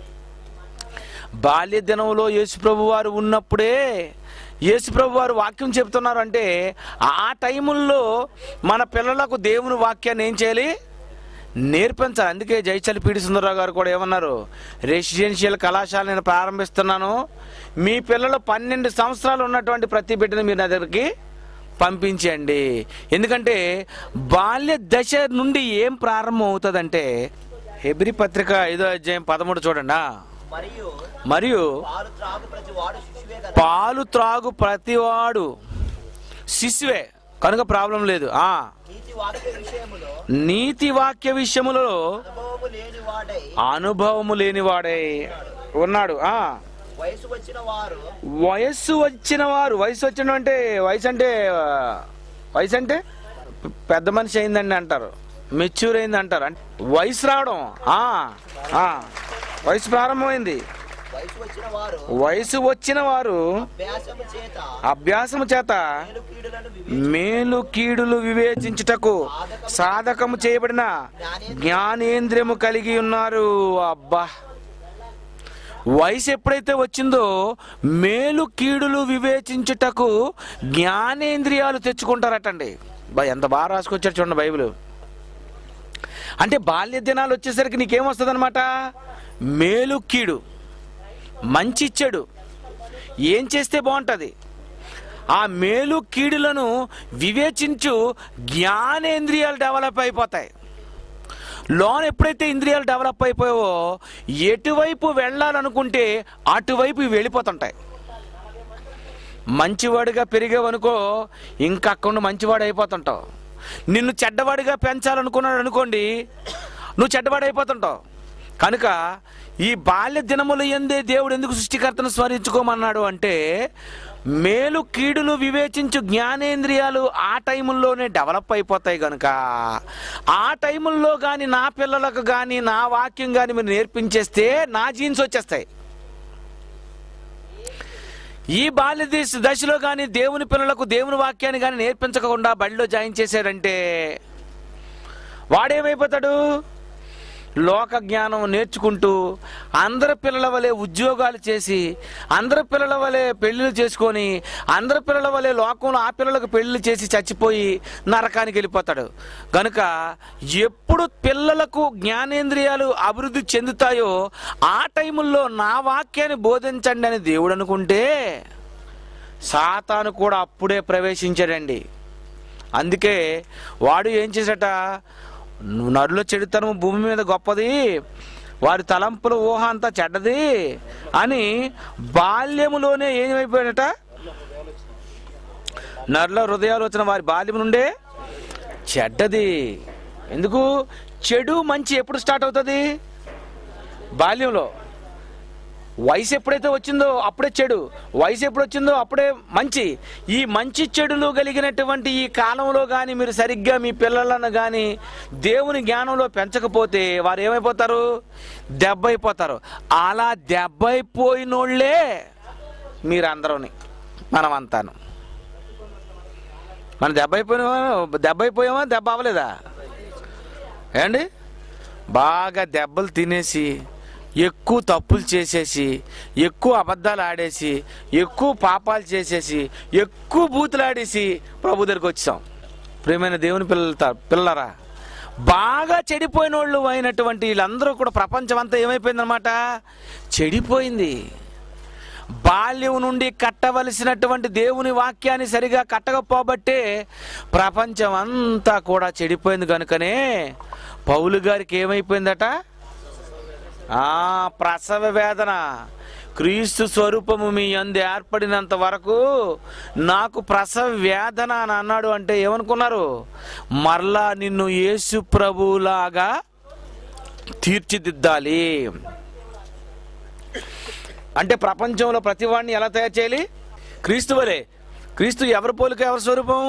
బాల్య దినంలో యేసుప్రభు వారు ఉన్నప్పుడే యేసుప్రభు వారు వాక్యం చెప్తున్నారు అంటే ఆ టైముల్లో మన పిల్లలకు దేవుని వాక్యాన్ని ఏం చేయాలి నేర్పించాలి అందుకే జైచల్ పీడి సుందరరావు గారు కూడా ఏమన్నారు రెసిడెన్షియల్ కళాశాల నేను ప్రారంభిస్తున్నాను మీ పిల్లలు పన్నెండు సంవత్సరాలు ఉన్నటువంటి ప్రతి బిడ్డను మీరు నా దగ్గరికి పంపించండి ఎందుకంటే బాల్య దశ నుండి ఏం ప్రారంభం అవుతుందంటే హెబ్రి పత్రిక ఐదో అధ్యాయం పదమూడు చూడండి ఆ. మరియు మరియు పాలు త్రాగు ప్రతి వాడు శిశువే కదా పాలు త్రాగు ప్రతివాడు శిశువే కనుక ప్రాబ్లం లేదు ఆ నీతి వాక్య విషయములో నీతి వాక్య విషయములలో అనుభవము లేని వాడై అనుభవము లేనివాడై ఉన్నాడు ఆ వయసు వచ్చిన వారు వయస్సు వచ్చిన వారు వయసు వచ్చిన అంటే వయసు అంటే ఆ, వయసు అంటే పె- పెద్ద మనిషి అయిందండి అంటారు మెచ్యూర్ అయింది అంటారు అంటే వయసు రావడం ఆ, ఆ, వయసు ప్రారంభమైంది వయసు వచ్చిన వారు వయసు వచ్చిన వారు అభ్యాసము చేత అభ్యాసము చేత మేలు కీడులను వివేచి మేలు కీడులు వివేచించుటకు సాధకము చేయబడిన జ్ఞానేంద్రియము కలిగి ఉన్నారు అబ్బా వయసు ఎప్పుడైతే వచ్చిందో మేలు కీడులు వివేచించుటకు జ్ఞానేంద్రియాలు తెచ్చుకుంటారటండి బా ఎంత బాగా రాసుకొచ్చారు చూడండి బైబిల్ అంటే బాల్య దినాలు వచ్చేసరికి నీకేమొస్తుంది అనమాట మేలు కీడు మంచి చెడు ఏం చేస్తే బాగుంటుంది ఆ మేలు కీడులను వివేచించు జ్ఞానేంద్రియాలు డెవలప్ అయిపోతాయి లోన్ ఎప్పుడైతే ఇంద్రియాలు డెవలప్ అయిపోయావో ఎటువైపు వెళ్ళాలనుకుంటే అటువైపు ఇవి వెళ్ళిపోతుంటాయి మంచివాడిగా పెరిగావనుకో ఇంకా అక్కడ మంచివాడు అయిపోతుంటావు నిన్ను చెడ్డవాడిగా పెంచాలనుకున్నాడు అనుకోండి నువ్వు చెడ్డవాడు అయిపోతుంటావు కనుక ఈ బాల్య దినములు ఎందే దేవుడు ఎందుకు సృష్టికర్తను స్మరించుకోమన్నాడు అంటే మేలు కీడులు వివేచించు జ్ఞానేంద్రియాలు ఆ టైముల్లోనే డెవలప్ అయిపోతాయి కనుక ఆ టైముల్లో కానీ నా పిల్లలకు కానీ నా వాక్యం కానీ మీరు నేర్పించేస్తే నా జీన్స్ వచ్చేస్తాయి ఈ బాల్య దశ దశలో కానీ దేవుని పిల్లలకు దేవుని వాక్యాన్ని కానీ నేర్పించకుండా బడిలో జాయిన్ చేశారంటే వాడేమైపోతాడు లోక జ్ఞానం నేర్చుకుంటూ అందరి పిల్లల వలె ఉద్యోగాలు చేసి అందరి పిల్లల వలె పెళ్లిళ్ళు చేసుకొని అందరి పిల్లల వలె లోకంలో ఆ పిల్లలకు పెళ్లిళ్ళు చేసి చచ్చిపోయి నరకానికి వెళ్ళిపోతాడు కనుక ఎప్పుడు పిల్లలకు జ్ఞానేంద్రియాలు అభివృద్ధి చెందుతాయో ఆ టైముల్లో నా వాక్యాన్ని బోధించండి అని దేవుడు అనుకుంటే సాతాను కూడా అప్పుడే ప్రవేశించాడండి అందుకే వాడు ఏం చేశాట "నువ్వు నరుల చెడుతనం భూమి మీద గొప్పది వారి తలంపుల ఊహ అంతా చెడ్డది అని బాల్యములోనే ఏమైపోయాడట నరుల హృదయాలోచన వారి బాల్యం నుండే చెడ్డది ఎందుకు చెడు మంచి ఎప్పుడు స్టార్ట్ అవుతుంది బాల్యంలో వయసు ఎప్పుడైతే వచ్చిందో అప్పుడే చెడు వయసు ఎప్పుడు వచ్చిందో అప్పుడే మంచి ఈ మంచి చెడులు కలిగినటువంటి ఈ కాలంలో కానీ మీరు సరిగ్గా మీ పిల్లలను కానీ దేవుని జ్ఞానంలో పెంచకపోతే వారు ఏమైపోతారు దెబ్బ అయిపోతారు అలా దెబ్బ అయిపోయినోళ్ళే మీరందరూని మనమంతాను మన దెబ్బ అయిపోయినా దెబ్బ అయిపోయామా దెబ్బ అవ్వలేదా ఏండి బాగా దెబ్బలు తినేసి ఎక్కువ తప్పులు చేసేసి ఎక్కువ అబద్ధాలు ఆడేసి ఎక్కువ పాపాలు చేసేసి ఎక్కువ బూతులు ఆడేసి ప్రభు దగ్గరికి వచ్చాం ప్రియమైన దేవుని పిల్లల పిల్లరా బాగా చెడిపోయిన వాళ్ళు అయినటువంటి వీళ్ళందరూ కూడా ప్రపంచం అంతా ఏమైపోయిందనమాట చెడిపోయింది బాల్యం నుండి కట్టవలసినటువంటి దేవుని వాక్యాన్ని సరిగా కట్టకపోబట్టే ప్రపంచం అంతా కూడా చెడిపోయింది కనుకనే పౌలు గారికి ఏమైపోయిందట ఆ ప్రసవ వేదన క్రీస్తు స్వరూపము మీ అందు ఏర్పడినంత వరకు నాకు ప్రసవ వేదన అని అన్నాడు అంటే ఏమనుకున్నారు మరలా నిన్ను యేసు ప్రభువులాగా తీర్చిదిద్దాలి అంటే ప్రపంచంలో ప్రతి వాడిని ఎలా తయారు చేయాలి క్రీస్తు వలె క్రీస్తు ఎవరి పోలిక ఎవరి స్వరూపం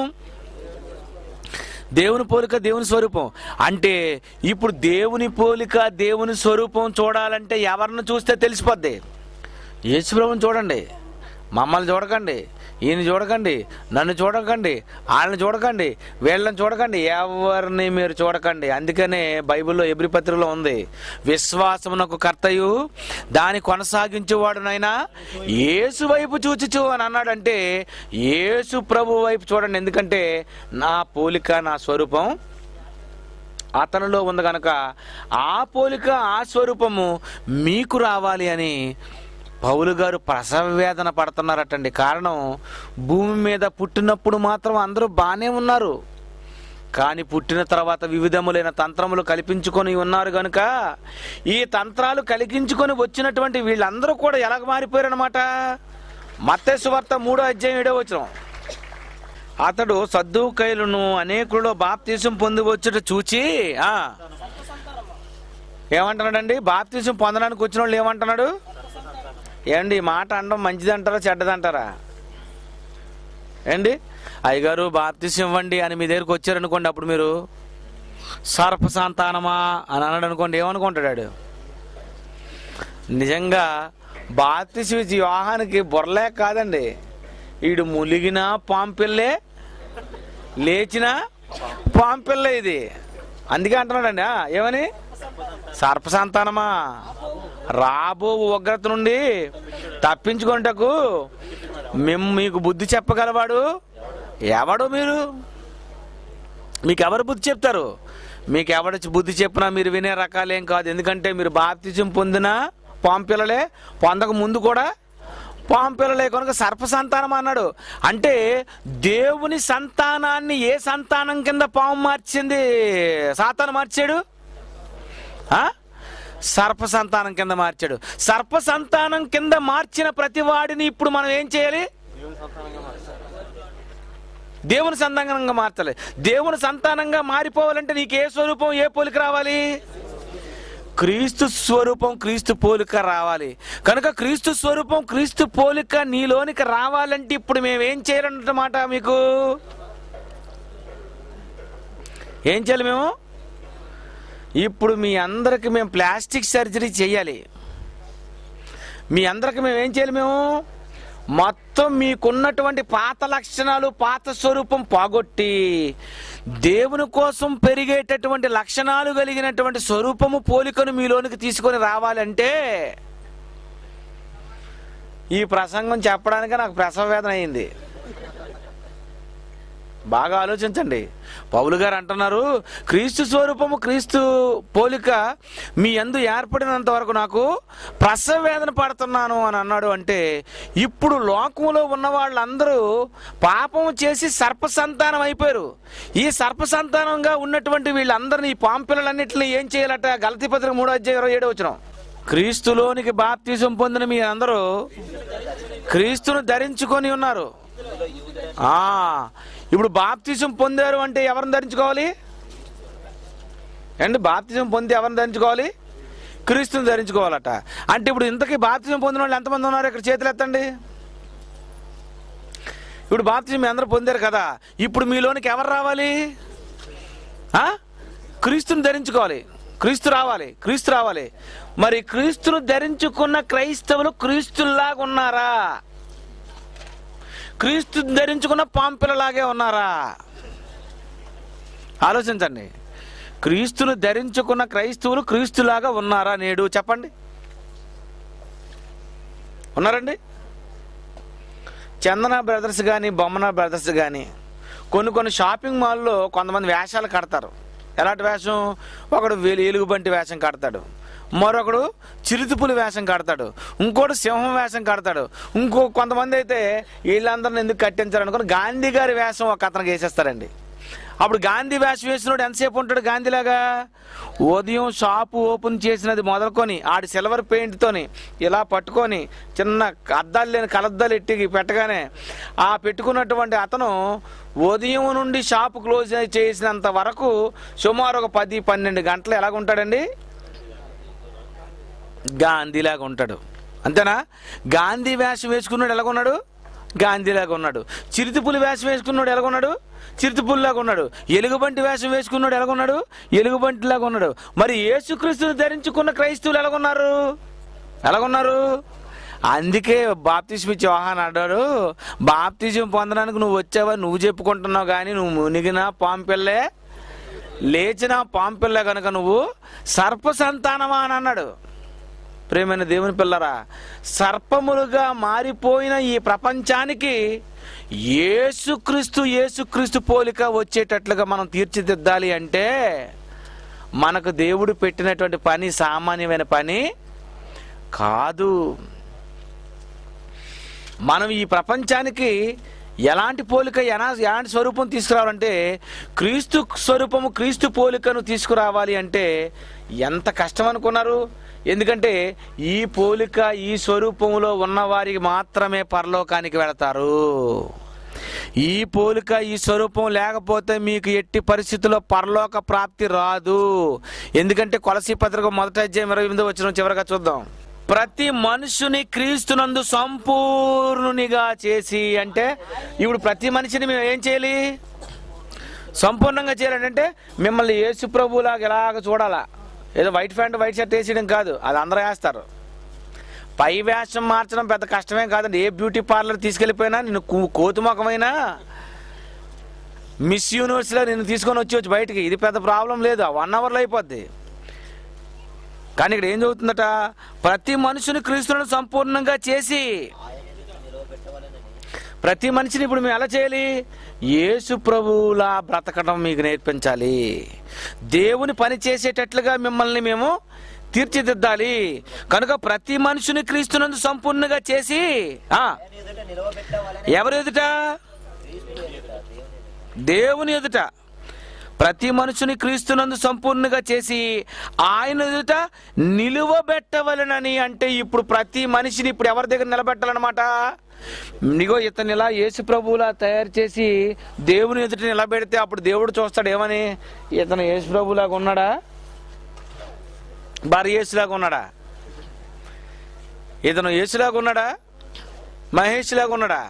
దేవుని పోలిక దేవుని స్వరూపం అంటే ఇప్పుడు దేవుని పోలిక దేవుని స్వరూపం చూడాలంటే ఎవరిని చూస్తే తెలిసిపోద్ది యేసుప్రభుని చూడండి మమ్మల్ని చూడకండి ఈయన చూడకండి నన్ను చూడకండి వాళ్ళని చూడకండి వీళ్ళని చూడకండి ఎవరిని మీరు చూడకండి అందుకనే బైబిల్లో ఎబ్రి పత్రికలో ఉంది విశ్వాసమునకు కర్తయు దాని కొనసాగించేవాడునైనా యేసు వైపు చూచుచు అని అన్నాడంటే యేసు ప్రభు వైపు చూడండి ఎందుకంటే నా పోలిక నా స్వరూపం అతనిలో ఉంది కనుక ఆ పోలిక ఆ స్వరూపము మీకు రావాలి అని పౌలు గారు ప్రసవ వేదన పడుతున్నారటండి కారణం భూమి మీద పుట్టినప్పుడు మాత్రం అందరూ బాగానే ఉన్నారు కానీ పుట్టిన తర్వాత వివిధములైన తంత్రములు కల్పించుకొని ఉన్నారు కనుక ఈ తంత్రాలు కలిగించుకొని వచ్చినటువంటి వీళ్ళందరూ కూడా ఎలాగ మారిపోయారనమాట మత్తేసు వార్త మూడో అధ్యాయం ఏడో వచ్చిన అతడు సద్దుకైలును అనేకులలో బాప్తీసం పొంది వచ్చుట చూచి ఆ ఏమంటున్నాడండి బాప్తీసం పొందడానికి వచ్చిన వాళ్ళు ఏమంటున్నాడు ఏమండి ఈ మాట అనడం మంచిదంటారా చెడ్డదంటారా ఏండి అయ్యగారు బాప్తీసం ఇవ్వండి అని మీ దగ్గరికి వచ్చారనుకోండి అప్పుడు మీరు సర్ప సంతానమా అని అన్నాడు అనుకోండి ఏమనుకుంటాడు నిజంగా బాప్తీసం ఇచ్చి వివాహానికి బుర్రలే కాదండి వీడు ములిగిన పాంపిల్లే లేచిన పాంపిల్లే ఇది అందుకే అంటున్నాడండి ఆ, ఏమని సర్ప సంతానమా రాబో ఉగ్రత నుండి తప్పించుకుంటకు మేము మీకు బుద్ధి చెప్పగలవాడు ఎవడు మీరు మీకు ఎవరు బుద్ధి చెప్తారు మీకు ఎవడు బుద్ధి చెప్పినా మీరు వినే రకాలేం కాదు ఎందుకంటే మీరు బాప్తిజం పొందిన పాంపిల్లలే పొందక ముందు కూడా పాంపిల్లలే కనుక సర్ప సంతానం అన్నాడు అంటే దేవుని సంతానాన్ని ఏ సంతానం కింద పాము మార్చింది సాతాను మార్చాడు ఆ? సర్ప సంతానం కింద మార్చాడు సర్ప సంతానం కింద మార్చిన ప్రతి వాడిని ఇప్పుడు మనం ఏం చేయాలి దేవుని సంతానంగా మార్చాలి దేవుని సంతానంగా మారిపోవాలంటే నీకు ఏ స్వరూపం ఏ పోలిక రావాలి క్రీస్తు స్వరూపం క్రీస్తు పోలిక రావాలి కనుక క్రీస్తు స్వరూపం క్రీస్తు పోలిక నీలోనికి రావాలంటే ఇప్పుడు మేము ఏం చేయాలన్నమాట మీకు ఏం చేయాలి మేము ఇప్పుడు మీ అందరికి మేము ప్లాస్టిక్ సర్జరీ చేయాలి మీ అందరికి మేము ఏం చేయాలి మేము మొత్తం మీకున్నటువంటి పాత లక్షణాలు పాత స్వరూపం పోగొట్టి దేవుని కోసం పెరిగేటటువంటి లక్షణాలు కలిగినటువంటి స్వరూపము పోలికను మీలోనికి తీసుకొని రావాలంటే ఈ ప్రసంగం చెప్పడానికి నాకు ప్రసవ వేదన అయింది బాగా ఆలోచించండి పౌలు గారు అంటున్నారు క్రీస్తు స్వరూపము క్రీస్తు పోలిక మీ అందు ఏర్పడినంత వరకు నాకు ప్రసవ వేదన పడుతున్నాను అని అన్నాడు అంటే ఇప్పుడు లోకంలో ఉన్న వాళ్ళందరూ పాపం చేసి సర్ప సంతానం అయిపోయారు ఈ సర్ప సంతానంగా ఉన్నటువంటి వీళ్ళందరినీ ఈ పాంపిల్లలన్నింటినీ ఏం చేయాలట గలతి పత్రిక మూడో అధ్యాయం ఇరవై ఏడో వచ్చిన క్రీస్తులోనికి బాప్తిజం పొందిన మీ అందరూ క్రీస్తును ధరించుకొని ఉన్నారు ఆ ఇప్పుడు బాప్తిజం పొందారు అంటే ఎవరిని ధరించుకోవాలి అండి బాప్తిజం పొంది ఎవరిని ధరించుకోవాలి క్రీస్తుని ధరించుకోవాలట అంటే ఇప్పుడు ఇంతకీ బాప్తిజం పొందిన వాళ్ళు ఎంతమంది ఉన్నారు ఇక్కడ చేతులు ఎత్తండి ఇప్పుడు బాప్తిజం మీ అందరూ పొందారు కదా ఇప్పుడు మీలోనికి ఎవరు రావాలి ఆ? క్రీస్తుని ధరించుకోవాలి క్రీస్తు రావాలి క్రీస్తు రావాలి మరి క్రీస్తును ధరించుకున్న క్రైస్తవులు క్రీస్తుల్లాగా ఉన్నారా క్రీస్తు ధరించుకున్న పాంపిలలాగే ఉన్నారా ఆలోచించండి క్రీస్తును ధరించుకున్న క్రైస్తవులు క్రీస్తులాగా ఉన్నారా నేడు చెప్పండి ఉన్నారండి చందన బ్రదర్స్ కానీ బొమ్మన బ్రదర్స్ కానీ కొన్ని కొన్ని షాపింగ్ మాల్లో కొంతమంది వేషాలు కడతారు ఎలాంటి వేషం ఒకడు వెలు ఎలుగుబంటి వేషం కడతాడు మరొకడు చిరుతిపులి వేషం కడతాడు ఇంకోటి సింహం వేషం కడతాడు ఇంకో కొంతమంది అయితే వీళ్ళందరిని ఎందుకు కట్టించారు అనుకుని గాంధీ గారి వేషం ఒక అతనికి వేసేస్తారండి అప్పుడు గాంధీ వేషం వేసినోడు ఎంతసేపు ఉంటాడు గాంధీలాగా ఉదయం షాపు ఓపెన్ చేసినది మొదలుకొని ఆడి సిల్వర్ పెయింట్తోని ఇలా పట్టుకొని చిన్న అద్దాలు లేని కలద్దాలు ఎట్టి పెట్టగానే ఆ పెట్టుకున్నటువంటి అతను ఉదయం నుండి షాపు క్లోజ్ చేసినంత వరకు సుమారు ఒక పది పన్నెండు గంటలు ఎలాగుంటాడండి గాంధీలాగా ఉంటాడు అంతేనా గాంధీ వేషం వేసుకున్నాడు ఎలాగున్నాడు గాంధీలాగా ఉన్నాడు చిరుతిపులి వేషం వేసుకున్నాడు ఎలాగున్నాడు చిరుతిపులిలాగా ఉన్నాడు ఎలుగుబంటి వేషం వేసుకున్నాడు ఎలాగున్నాడు ఎలుగుబంటిలాగా ఉన్నాడు మరి యేసుక్రీస్తుని ధరించుకున్న క్రైస్తవులు ఎలాగున్నారు ఎలాగున్నారు అందుకే బాప్తిజం ఇచ్చే వాహన అడ్డాడు బాప్తిజం పొందడానికి నువ్వు వచ్చావా నువ్వు చెప్పుకుంటున్నావు కానీ నువ్వు మునిగినా పాంపిల్లే లేచిన పాంపిల్ల కనుక నువ్వు సర్ప సంతానమా అని అన్నాడు ప్రేమైన దేవుని పిల్లరా సర్పములుగా మారిపోయిన ఈ ప్రపంచానికి యేసుక్రీస్తు యేసుక్రీస్తు పోలిక వచ్చేటట్లుగా మనం తీర్చిదిద్దాలి అంటే మనకు దేవుడు పెట్టినటువంటి పని సామాన్యమైన పని కాదు మనం ఈ ప్రపంచానికి ఎలాంటి పోలిక ఎలా- ఎలాంటి స్వరూపం తీసుకురావాలంటే క్రీస్తు స్వరూపము క్రీస్తు పోలికను తీసుకురావాలి అంటే ఎంత కష్టం అనుకున్నారు ఎందుకంటే ఈ పోలిక ఈ స్వరూపంలో ఉన్నవారికి మాత్రమే పరలోకానికి వెళతారు ఈ పోలిక ఈ స్వరూపం లేకపోతే మీకు ఎట్టి పరిస్థితుల్లో పరలోక ప్రాప్తి రాదు ఎందుకంటే కొలసి పత్రిక మొదట అధ్యాయం ఇరవై ఎనిమిది వచ్చిన చివరిగా చూద్దాం ప్రతి మనుషుని క్రీస్తునందు సంపూర్ణునిగా చేసి అంటే ఇప్పుడు ప్రతి మనిషిని మేము ఏం చేయాలి సంపూర్ణంగా చేయాలంటే మిమ్మల్ని యేసు ప్రభులాగా ఎలాగ చూడాలా ఏదో వైట్ ప్యాంట్ వైట్ షర్ట్ వేసేయడం కాదు అది అందరూ వేస్తారు పై వేషం మార్చడం పెద్ద కష్టమేం కాదండి ఏ బ్యూటీ పార్లర్ తీసుకెళ్ళిపోయినా నిన్ను కూ- కోతి ముఖమైనా మిస్ యూనివర్స్లో నిన్ను తీసుకొని వచ్చి బయటికి ఇది పెద్ద ప్రాబ్లం లేదు వన్ అవర్లో అయిపోద్ది కానీ ఇక్కడ ఏం చదువుతుందట ప్రతి మనుషుని క్రీస్తులను సంపూర్ణంగా చేసి ప్రతి మనిషిని ఇప్పుడు మేము ఎలా చేయాలి యేసు ప్రభువులా బ్రతకడం మీకు నేర్పించాలి దేవుని పని చేసేటట్లుగా మిమ్మల్ని మేము తీర్చిదిద్దాలి కనుక ప్రతి మనుషుని క్రీస్తునందు సంపూర్ణంగా చేసి ఆ ఆయన ఎదుట నిలవబెట్టవాలని ఎవరు ఎదుట క్రీస్తు ఎదుట దేవుని దేవుని ఎదుట ప్రతి మనుషుని క్రీస్తునందు సంపూర్ణంగా చేసి ఆయన ఎదుట నిలువబెట్టవలనని అంటే ఇప్పుడు ప్రతి మనిషిని ఇప్పుడు ఎవరి దగ్గర నిలబెట్టాలన్నమాట నిగో ఇతను ఇలా యేసు ప్రభువులా తయారు చేసి దేవుని ఎదుట నిలబెడితే అప్పుడు దేవుడు చూస్తాడు ఏమని ఇతను యేసు ప్రభులాగా ఉన్నాడా భార్య యేసులాగా ఉన్నాడా ఇతను యేసులాగా ఉన్నాడా మహేష్ లాగా ఉన్నాడా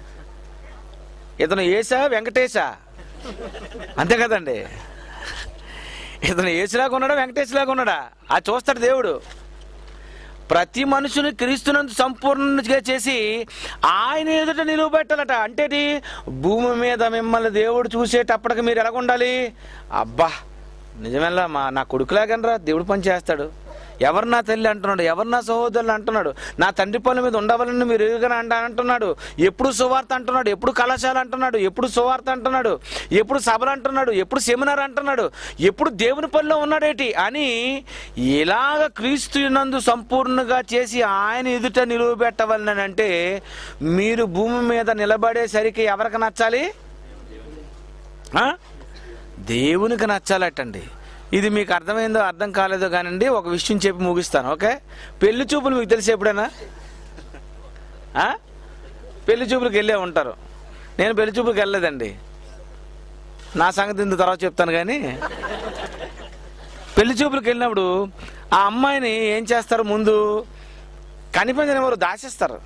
ఇతను ఏసా వెంకటేశా అంతే కదండి ఇతను ఏసులాగా ఉన్నాడా వెంకటేశ్లాగా ఉన్నాడా అది చూస్తాడు దేవుడు ప్రతి మనుషుని క్రీస్తునందు సంపూర్ణంగా చేసి ఆయన ఎదుట నిలువబెట్టాలట అంటేటి భూమి మీద మిమ్మల్ని దేవుడు చూసేటప్పటికి మీరు ఎలాగ ఉండాలి అబ్బా నిజమేలా మా నా కొడుకులాగనరా దేవుడు పని చేస్తాడు ఎవరు నా తల్లి అంటున్నాడు ఎవరు నా సహోదరులు అంటున్నాడు నా తండ్రి పనుల మీద ఉండవాలని మీరు ఎరుగని అంట అంటున్నాడు ఎప్పుడు సువార్త అంటున్నాడు ఎప్పుడు కళాశాల అంటున్నాడు ఎప్పుడు సువార్త అంటున్నాడు ఎప్పుడు సభలు అంటున్నాడు ఎప్పుడు సెమినార్ అంటున్నాడు ఎప్పుడు దేవుని పనిలో ఉన్నాడేటి అని ఇలాగ క్రీస్తు నందు సంపూర్ణంగా చేసి ఆయన ఎదుట నిలువబెట్టవాలని అంటే మీరు భూమి మీద నిలబడేసరికి ఎవరికి నచ్చాలి ఆ? దేవునికి నచ్చాలటండి ఇది మీకు అర్థమైందో అర్థం కాలేదో కానండి ఒక విషయం చెప్పి ముగిస్తాను ఓకే పెళ్లి చూపులు మీకు తెలిసి ఎప్పుడైనా ఆ? పెళ్లి చూపులకు వెళ్ళే ఉంటారు నేను పెళ్లి చూపులకు వెళ్ళలేదండి నా సంగతి ఇంత తర్వాత చెప్తాను కానీ పెళ్లి చూపులకు వెళ్ళినప్పుడు ఆ అమ్మాయిని ఏం చేస్తారు ముందు కనిపించనివారు దాచేస్తారు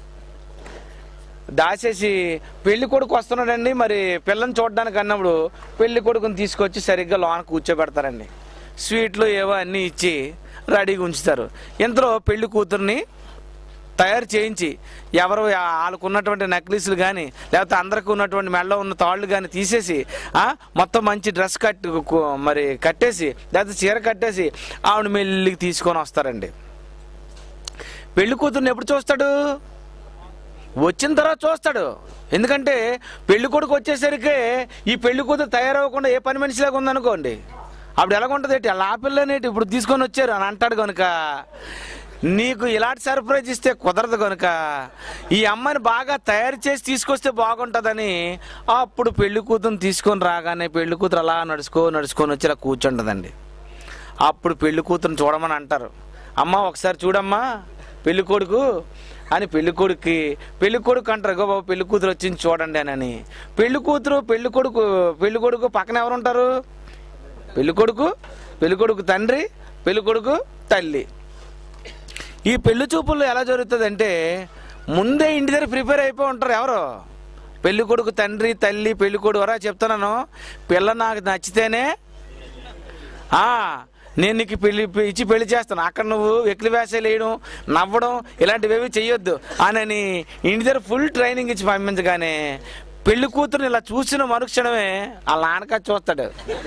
దాచేసి పెళ్లి కొడుకు వస్తున్నాడండి మరి పిల్లని చూడడానికి అన్నప్పుడు పెళ్లి కొడుకుని తీసుకొచ్చి సరిగ్గా లోన కూర్చోబెడతారండి స్వీట్లు ఏవో అన్నీ ఇచ్చి రెడీగా ఉంచుతారు ఇంతలో పెళ్లి కూతుర్ని తయారు చేయించి ఎవరు వాళ్ళకు ఉన్నటువంటి నెక్లెస్లు కానీ లేకపోతే అందరికి ఉన్నటువంటి మెడలో ఉన్న తాళ్ళు కానీ తీసేసి ఆ, మొత్తం మంచి డ్రెస్ కట్టి కు- మరి కట్టేసి లేకపోతే చీర కట్టేసి ఆవిడ మెల్లికి తీసుకొని వస్తారండి పెళ్లి కూతుర్ని ఎప్పుడు చూస్తాడు వచ్చిన తర్వాత చూస్తాడు ఎందుకంటే పెళ్లి కొడుకు వచ్చేసరికి ఈ పెళ్లి కూతురు తయారవ్వకుండా ఏ పని మనిషిలాగా ఉందనుకోండి అప్పుడు ఎలాగుంటుంది ఏంటి అలా ఆ పిల్లనేటి ఇప్పుడు తీసుకొని వచ్చారు అని అంటాడు కనుక నీకు ఇలాంటి సర్ప్రైజ్ ఇస్తే కుదరదు కనుక ఈ అమ్మాయిని బాగా తయారు చేసి తీసుకొస్తే బాగుంటుందని అప్పుడు పెళ్లి కూతురుని తీసుకొని రాగానే పెళ్లి కూతురు అలా నడుచుకో నడుచుకొని వచ్చి ఇలా కూర్చుంటుందండి అప్పుడు పెళ్లి కూతురుని చూడమని అంటారు అమ్మ ఒకసారి చూడమ్మా పెళ్లి కొడుకు అని పెళ్లి కొడుక్కి పెళ్లి కొడుకు అంటారు గో బాబు పెళ్లి కూతురు వచ్చింది చూడండి అని పెళ్లి కూతురు పెళ్లి కొడుకు పెళ్లి కొడుకు పక్కన ఎవరు ఉంటారు పెళ్లి కొడుకు పెళ్లి కొడుకు తండ్రి పెళ్లి కొడుకు తల్లి ఈ పెళ్లి చూపుల్లో ఎలా జరుగుతుంది అంటే ముందే ఇంటి దగ్గర ప్రిపేర్ అయిపోయి ఉంటారు ఎవరు పెళ్లి కొడుకు తండ్రి తల్లి పెళ్లి కొడుకు ఎవరా చెప్తున్నాను పిల్ల నాకు నచ్చితేనే ఆ నేను నీకు పెళ్లి ఇచ్చి పెళ్లి చేస్తాను అక్కడ నువ్వు ఎక్లి వేసాలు వేయడం నవ్వడం ఇలాంటివి ఏవి చెయ్యొద్దు అని ఇంటి దగ్గర ఫుల్ ట్రైనింగ్ ఇచ్చి పంపించగానే పెళ్లి కూతురుని ఇలా చూసిన మరుక్షణమే ఆ నాన్నక చూస్తాడు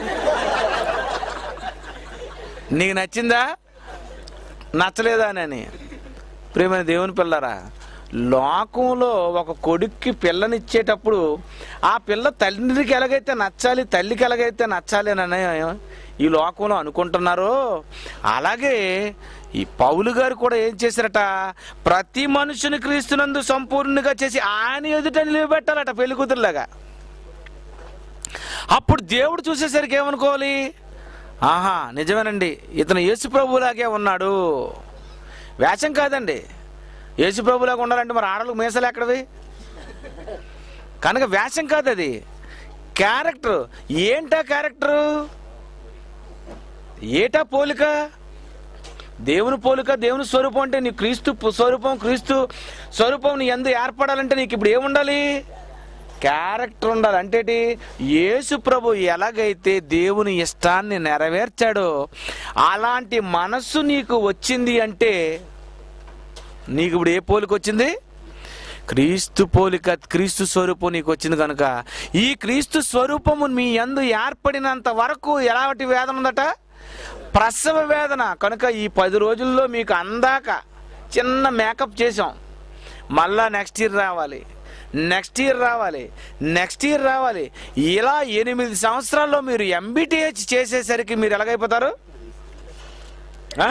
నీకు నచ్చిందా నచ్చలేదా అని ప్రేమైన దేవుని పిల్లరా లోకంలో ఒక కొడుక్కి పిల్లనిచ్చేటప్పుడు ఆ పిల్ల తండ్రికి ఎలాగైతే నచ్చాలి తల్లికి ఎలాగైతే నచ్చాలి అని ఈ లోకంలో అనుకుంటున్నారో అలాగే ఈ పౌలు గారు కూడా ఏం చేశారట ప్రతి మనుషుని క్రీస్తునందు సంపూర్ణంగా చేసి ఆయన ఎదుట నిలబెట్టాలట పెళ్లి కూతురులాగా అప్పుడు దేవుడు చూసేసరికి ఏమనుకోవాలి ఆహా నిజమేనండి ఇతను యేసు ప్రభులాగే ఉన్నాడు వేషం కాదండి యేసు ప్రభులాగా ఉండాలంటే మరి ఆడలకు మీసాలు ఎక్కడవి కనుక వేషం కాదు అది క్యారెక్టర్ ఏంటా క్యారెక్టరు ఏటా పోలిక దేవుని పోలిక దేవుని స్వరూపం అంటే నీ క్రీస్తు పు- స్వరూపం క్రీస్తు స్వరూపం నీ ఎందు ఏర్పడాలంటే నీకు ఇప్పుడు ఏముండాలి క్యారెక్టర్ ఉండాలి అంటేటి యేసు ప్రభు ఎలాగైతే దేవుని ఇష్టాన్ని నెరవేర్చాడో అలాంటి మనస్సు నీకు వచ్చింది అంటే నీకు ఇప్పుడు ఏ పోలిక వచ్చింది క్రీస్తు పోలిక క్రీస్తు స్వరూపం నీకు వచ్చింది కనుక ఈ క్రీస్తు స్వరూపము మీ యందు ఏర్పడినంత వరకు ఎలాంటి వేదన ఉందట ప్రసవ వేదన కనుక ఈ పది రోజుల్లో మీకు అందాక చిన్న మేకప్ చేసాం మళ్ళా నెక్స్ట్ ఇయర్ రావాలి నెక్స్ట్ ఇయర్ రావాలి నెక్స్ట్ ఇయర్ రావాలి ఇలా ఎనిమిది సంవత్సరాల్లో మీరు ఎంబీటీహెచ్ చేసేసరికి మీరు ఎలాగైపోతారు ఆ?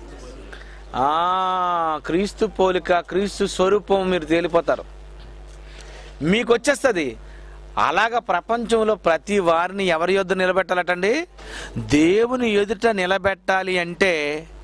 ఆ, క్రీస్తు పోలిక క్రీస్తు స్వరూపం మీరు తేలిపోతారు మీకు వచ్చేస్తుంది అలాగ ప్రపంచంలో ప్రతి వారిని ఎవరి యొద్ద నిలబెట్టాలటండి దేవుని ఎదుట నిలబెట్టాలి అంటే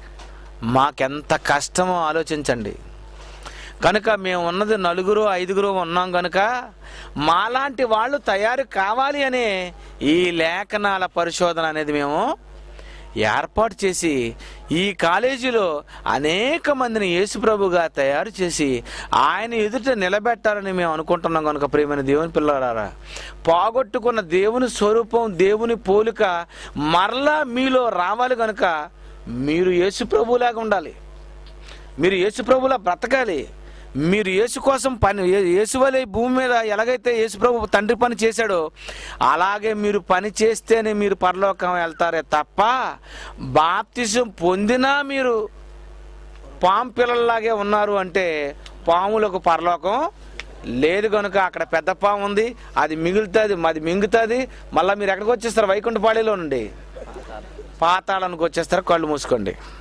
మాకెంత కష్టమో ఆలోచించండి కనుక మేము ఉన్నది నలుగురు ఐదుగురు ఉన్నాం కనుక మాలాంటి వాళ్ళు తయారు కావాలి అనే ఈ లేఖనాల పరిశోధన అనేది మేము ఏర్పాటు చేసి ఈ కాలేజీలో అనేక మందిని యేసుప్రభుగా తయారు చేసి ఆయన ఎదుట నిలబెట్టాలని మేము అనుకుంటున్నాం కనుక ప్రియమైన దేవుని పిల్లలారా పోగొట్టుకున్న దేవుని స్వరూపం దేవుని పోలిక మరలా మీలో రావాలి కనుక మీరు యేసుప్రభులాగా ఉండాలి మీరు యేసుప్రభులా బ్రతకాలి మీరు యేసు కోసం పని ఏ- యేసు వలె ఈ భూమి మీద ఎలాగైతే యేసుప్రభు తండ్రి పని చేశాడో అలాగే మీరు పని చేస్తేనే మీరు పరలోకం వెళ్తారే తప్ప బాప్తిజం పొందినా మీరు పాము పిల్లల్లాగే ఉన్నారు అంటే పాములకు పరలోకం లేదు కనుక అక్కడ పెద్ద పాము ఉంది అది మిగులుతుంది అది మింగుతుంది మళ్ళీ మీరు ఎక్కడికి వచ్చేస్తారు వైకుంఠపాళిలో నుండి పాతాళానికి వచ్చేస్తారు కళ్ళు మూసుకోండి